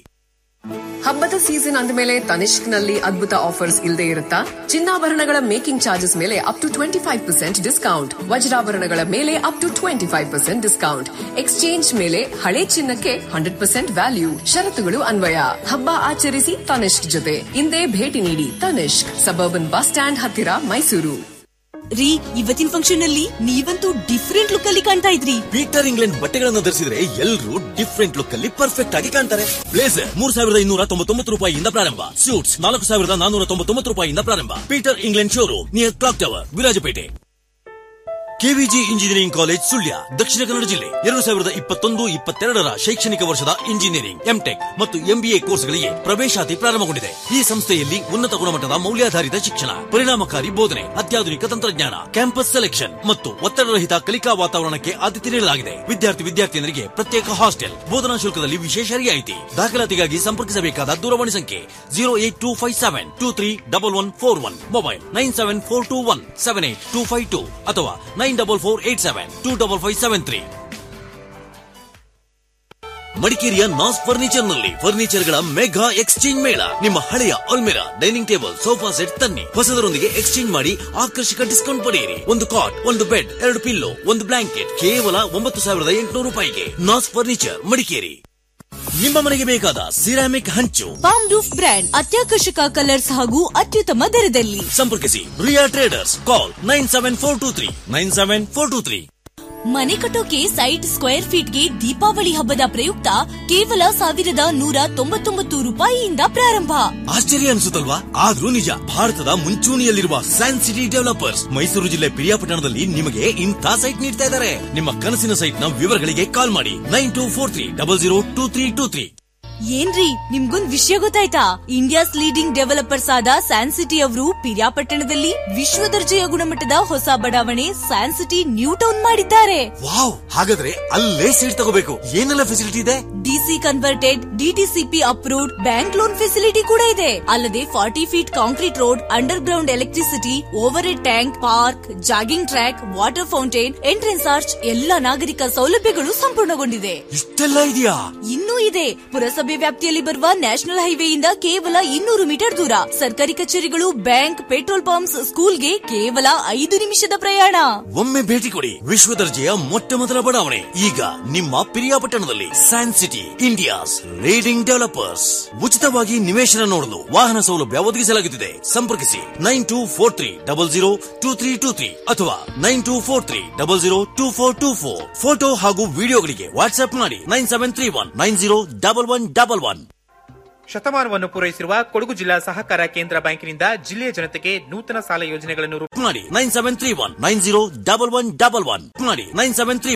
ಹಬ್ಬದ ಸೀಸನ್ ಅಂದಮೇಲೆ ತನಿಷ್ಕ್ ನಲ್ಲಿ ಅದ್ಭುತ ಆಫರ್ಸ್ ಇಲ್ಲದೆ ಇರುತ್ತಾ ಚಿನ್ನಾಭರಣಗಳ ಮೇಕಿಂಗ್ ಚಾರ್ಜಸ್ ಮೇಲೆ up to twenty five percent discount ವಜ್ರಾಭರಣಗಳ ಮೇಲೆ up to twenty five percent discount exchange ಮೇಲೆ ಹಳೆ ಚಿನ್ನಕ್ಕೆ ಹಂಡ್ರೆಡ್ ಪರ್ಸೆಂಟ್ ವ್ಯಾಲ್ಯೂ ಷರತ್ತುಗಳು ಅನ್ವಯ ಹಬ್ಬ ಆಚರಿಸಿ ತನಿಷ್ಕ್ ಜೊತೆ ಇಂದೇ ಭೇಟಿ ನೀಡಿ ತನಿಷ್ಕ್ ಸಬರ್ಬನ್ ಬಸ್ ಸ್ಟ್ಯಾಂಡ್ ಹತ್ತಿರ ಮೈಸೂರು ರೀ ಇವತ್ತಿನ ಫಂಕ್ಷನ್ ಅಲ್ಲಿ ನೀವಂತೂ ಡಿಫ್ರೆಂಟ್ ಲುಕ್ ಅಲ್ಲಿ ಕಾಣ್ತಾ ಇದ್ರಿ ಪೀಟರ್ ಇಂಗ್ಲೆಂಡ್ ಬಟ್ಟೆಗಳನ್ನು ಧರಿಸಿದ್ರೆ ಎಲ್ಲರೂ ಡಿಫ್ರೆಂಟ್ ಲುಕ್ ಅಲ್ಲಿ ಪರ್ಫೆಕ್ಟ್ ಆಗಿ ಕಾಣ್ತಾರೆ ಬ್ಲೇಸರ್ ಮೂರ್ ಸಾವಿರದ ಇನ್ನೂರ ತೊಂಬತ್ತೊಂಬತ್ತು ರೂಪಾಯಿಯಿಂದ ಪ್ರಾರಂಭ ಸೂಟ್ಸ್ ನಾಲ್ಕು ಸಾವಿರದ ನಾನೂರ ತೊಂಬತ್ತೊಂಬತ್ತು ರೂಪಾಯಿಯಿಂದ ಪ್ರಾರಂಭ Peter England showroom near clock tower Virajpet KVG engineering college Sullia Dakshina Kannada ಜಿಲ್ಲೆ ಎರಡು ಸಾವಿರದ ಇಪ್ಪತ್ತೊಂದು ಇಪ್ಪತ್ತೆರಡರ ಶೈಕ್ಷಣಿಕ ವರ್ಷದ ಇಂಜಿನಿಯರಿಂಗ್ ಎಂಟೆಕ್ ಮತ್ತು ಎಂಬಿಎ ಕೋರ್ಸ್ಗಳಿಗೆ ಪ್ರವೇಶಾತಿ ಪ್ರಾರಂಭಗೊಂಡಿದೆ ಈ ಸಂಸ್ಥೆಯಲ್ಲಿ ಉನ್ನತ ಗುಣಮಟ್ಟದ ಮೌಲ್ಯಾಧಾರಿತ ಶಿಕ್ಷಣ ಪರಿಣಾಮಕಾರಿ ಬೋಧನೆ ಅತ್ಯಾಧುನಿಕ ತಂತ್ರಜ್ಞಾನ ಕ್ಯಾಂಪಸ್ ಸೆಲೆಕ್ಷನ್ ಮತ್ತು ಒತ್ತಡರಹಿತ ಕಲಿಕಾ ವಾತಾವರಣಕ್ಕೆ ಆದ್ಯತೆ ನೀಡಲಾಗಿದೆ ವಿದ್ಯಾರ್ಥಿ ವಿದ್ಯಾರ್ಥಿನಿಯರಿಗೆ ಪ್ರತ್ಯೇಕ ಹಾಸ್ಟೆಲ್ ಬೋಧನಾ ಶುಲ್ಕದಲ್ಲಿ ವಿಶೇಷ ರಿಯಾಯಿತಿ ದಾಖಲಾತಿಗಾಗಿ ಸಂಪರ್ಕಿಸಬೇಕಾದ ದೂರವಾಣಿ ಸಂಖ್ಯೆ zero eight two five seven two three double one four one mobile nine seven four two one seven eight two five two ಅಥವಾ nine double four eight seven two double five seven three ಮಡಿಕೇರಿಯ Naz furniture ನಲ್ಲಿ furniture ಗಳ mega exchange ಮೇಳ ನಿಮ್ಮ ಹಳೆಯ ಅಲ್ಮೆರಾ dining table sofa set ತನ್ನಿ ಹೊಸದರೊಂದಿಗೆ ಎಕ್ಸ್ಚೇಂಜ್ ಮಾಡಿ ಆಕರ್ಷಕ ಡಿಸ್ಕೌಂಟ್ ಪಡೆಯಿರಿ ಒಂದು ಕಾಟ್ ಒಂದು ಬೆಡ್ ಎರಡು ಪಿಲ್ಲೋ ಒಂದು ಬ್ಲಾಂಕೆಟ್ ಕೇವಲ ಒಂಬತ್ತು ಸಾವಿರದ ಎಂಟುನೂರು ರೂಪಾಯಿಗೆ ನಾಸ್ ಫರ್ನಿಚರ್ ಮಡಿಕೇರಿ ನಿಮ್ಮ ಮನೆಗೆ ಬೇಕಾದ ಸಿರಾಮಿಕ್ ಹಂಚು ಪಾಮ್ ರೂಫ್ ಬ್ರ್ಯಾಂಡ್ ಅತ್ಯಾಕರ್ಷಕ ಕಲರ್ಸ್ ಹಾಗೂ ಅತ್ಯುತ್ತಮ ದರದಲ್ಲಿ ಸಂಪರ್ಕಿಸಿ Riya traders call nine seven four two three nine seven four two three ಮನೆ ಕಟ್ಟೋಕೆ ಸೈಟ್ ಸ್ಕ್ವೇರ್ ಫೀಟ್ಗೆ ದೀಪಾವಳಿ ಹಬ್ಬದ ಪ್ರಯುಕ್ತ ಕೇವಲ ಸಾವಿರದ ನೂರ ತೊಂಬತ್ತೊಂಬತ್ತು ರೂಪಾಯಿಯಿಂದ ಪ್ರಾರಂಭ ಆಶ್ಚರ್ಯ ಅನಿಸುತ್ತಲ್ವಾ ಆದ್ರೂ ನಿಜ ಭಾರತದ ಮುಂಚೂಣಿಯಲ್ಲಿರುವ ಸೈನ್ಸ್ ಸಿಟಿ ಡೆವಲಪರ್ಸ್ ಮೈಸೂರು ಜಿಲ್ಲೆ ಪಿರಿಯಾಪಟ್ಟಣದಲ್ಲಿ ನಿಮಗೆ ಇಂಥ ಸೈಟ್ ನೀಡ್ತಾ ಇದ್ದಾರೆ ನಿಮ್ಮ ಕನಸಿನ ಸೈಟ್ ನ ವಿವರಗಳಿಗೆ ಕಾಲ್ ಮಾಡಿ nine two four three double zero two three two three ಏನ್ರಿ ನಿಮ್ಗೊಂದ್ ವಿಷಯ ಗೊತ್ತಾಯ್ತಾ ಇಂಡಿಯಾಸ್ ಲೀಡಿಂಗ್ ಡೆವಲಪರ್ಸ್ ಆದ ಸ್ಯಾನ್ ಸಿಟಿ ಅವರು ಪಿರಿಯಾಪಟ್ಟಣದಲ್ಲಿ ವಿಶ್ವ ದರ್ಜೆಯ ಗುಣಮಟ್ಟದ ಹೊಸ ಬಡಾವಣೆ ಸ್ಯಾನ್ ಸಿಟಿ ನ್ಯೂ ಟೌನ್ ಮಾಡಿದ್ದಾರೆ ವಾವ್ ಹಾಗಾದ್ರೆ ಅಲ್ಲೇ ಸೀಟ್ ತಗೋಬೇಕು ಏನೆಲ್ಲ ಫೆಸಿಲಿಟಿ ಇದೆ DC converted DTCP approved bank loan facility ಕೂಡ ಇದೆ ಅಲ್ಲದೆ forty feet concrete road underground electricity overhead tank park jogging track water fountain entrance arch ಎಲ್ಲ ನಾಗರಿಕ ಸೌಲಭ್ಯಗಳು ಸಂಪೂರ್ಣಗೊಂಡಿದೆ ಇಷ್ಟೆಲ್ಲ ಇದೆಯಾ ಇನ್ನೂ ಇದೆ ಪುರಸಭೆ ಪುರಸಭೆ ವ್ಯಾಪ್ತಿಯಲ್ಲಿ ಬರುವ ನ್ಯಾಷನಲ್ ಹೈವೇಯಿಂದ ಕೇವಲ ಇನ್ನೂರು ಮೀಟರ್ ದೂರ ಸರ್ಕಾರಿ ಕಚೇರಿಗಳು ಬ್ಯಾಂಕ್ ಪೆಟ್ರೋಲ್ ಪಂಪ್ಸ್ ಸ್ಕೂಲ್ಗೆ ಕೇವಲ ಐದು ನಿಮಿಷದ ಪ್ರಯಾಣ ಒಮ್ಮೆ ಭೇಟಿ ಕೊಡಿ ವಿಶ್ವ ದರ್ಜೆಯ ಮೊಟ್ಟ ಮೊದಲ ಬಡಾವಣೆ ಈಗ ನಿಮ್ಮ ಪಿರಿಯಾಪಟ್ಟಣದಲ್ಲಿ science city India's leading developers ಉಚಿತವಾಗಿ ನಿವೇಶನ ನೋಡಲು ವಾಹನ ಸೌಲಭ್ಯ ಒದಗಿಸಲಾಗುತ್ತಿದೆ ಸಂಪರ್ಕಿಸಿ nine two four three double zero two three two three ಅಥವಾ nine two four three double zero two four two four photo ಹಾಗೂ ವಿಡಿಯೋಗಳಿಗೆ ವಾಟ್ಸ್ಆಪ್ ಮಾಡಿ nine seven three one nine zero double one double one ಶತಮಾನವನ್ನು ಪೂರೈಸಿರುವ ಕೊಡಗು ಜಿಲ್ಲಾ ಸಹಕಾರ ಕೇಂದ್ರ ಬ್ಯಾಂಕಿನಿಂದ ಜಿಲ್ಲೆಯ ಜನತೆಗೆ ನೂತನ ಸಾಲ ಯೋಜನೆಗಳನ್ನು ರೂಪ ಮಾಡಿ nine seven three one nine zero double one double one ಮಾಡಿ ನೈನ್ ಸೆವೆನ್ ತ್ರೀ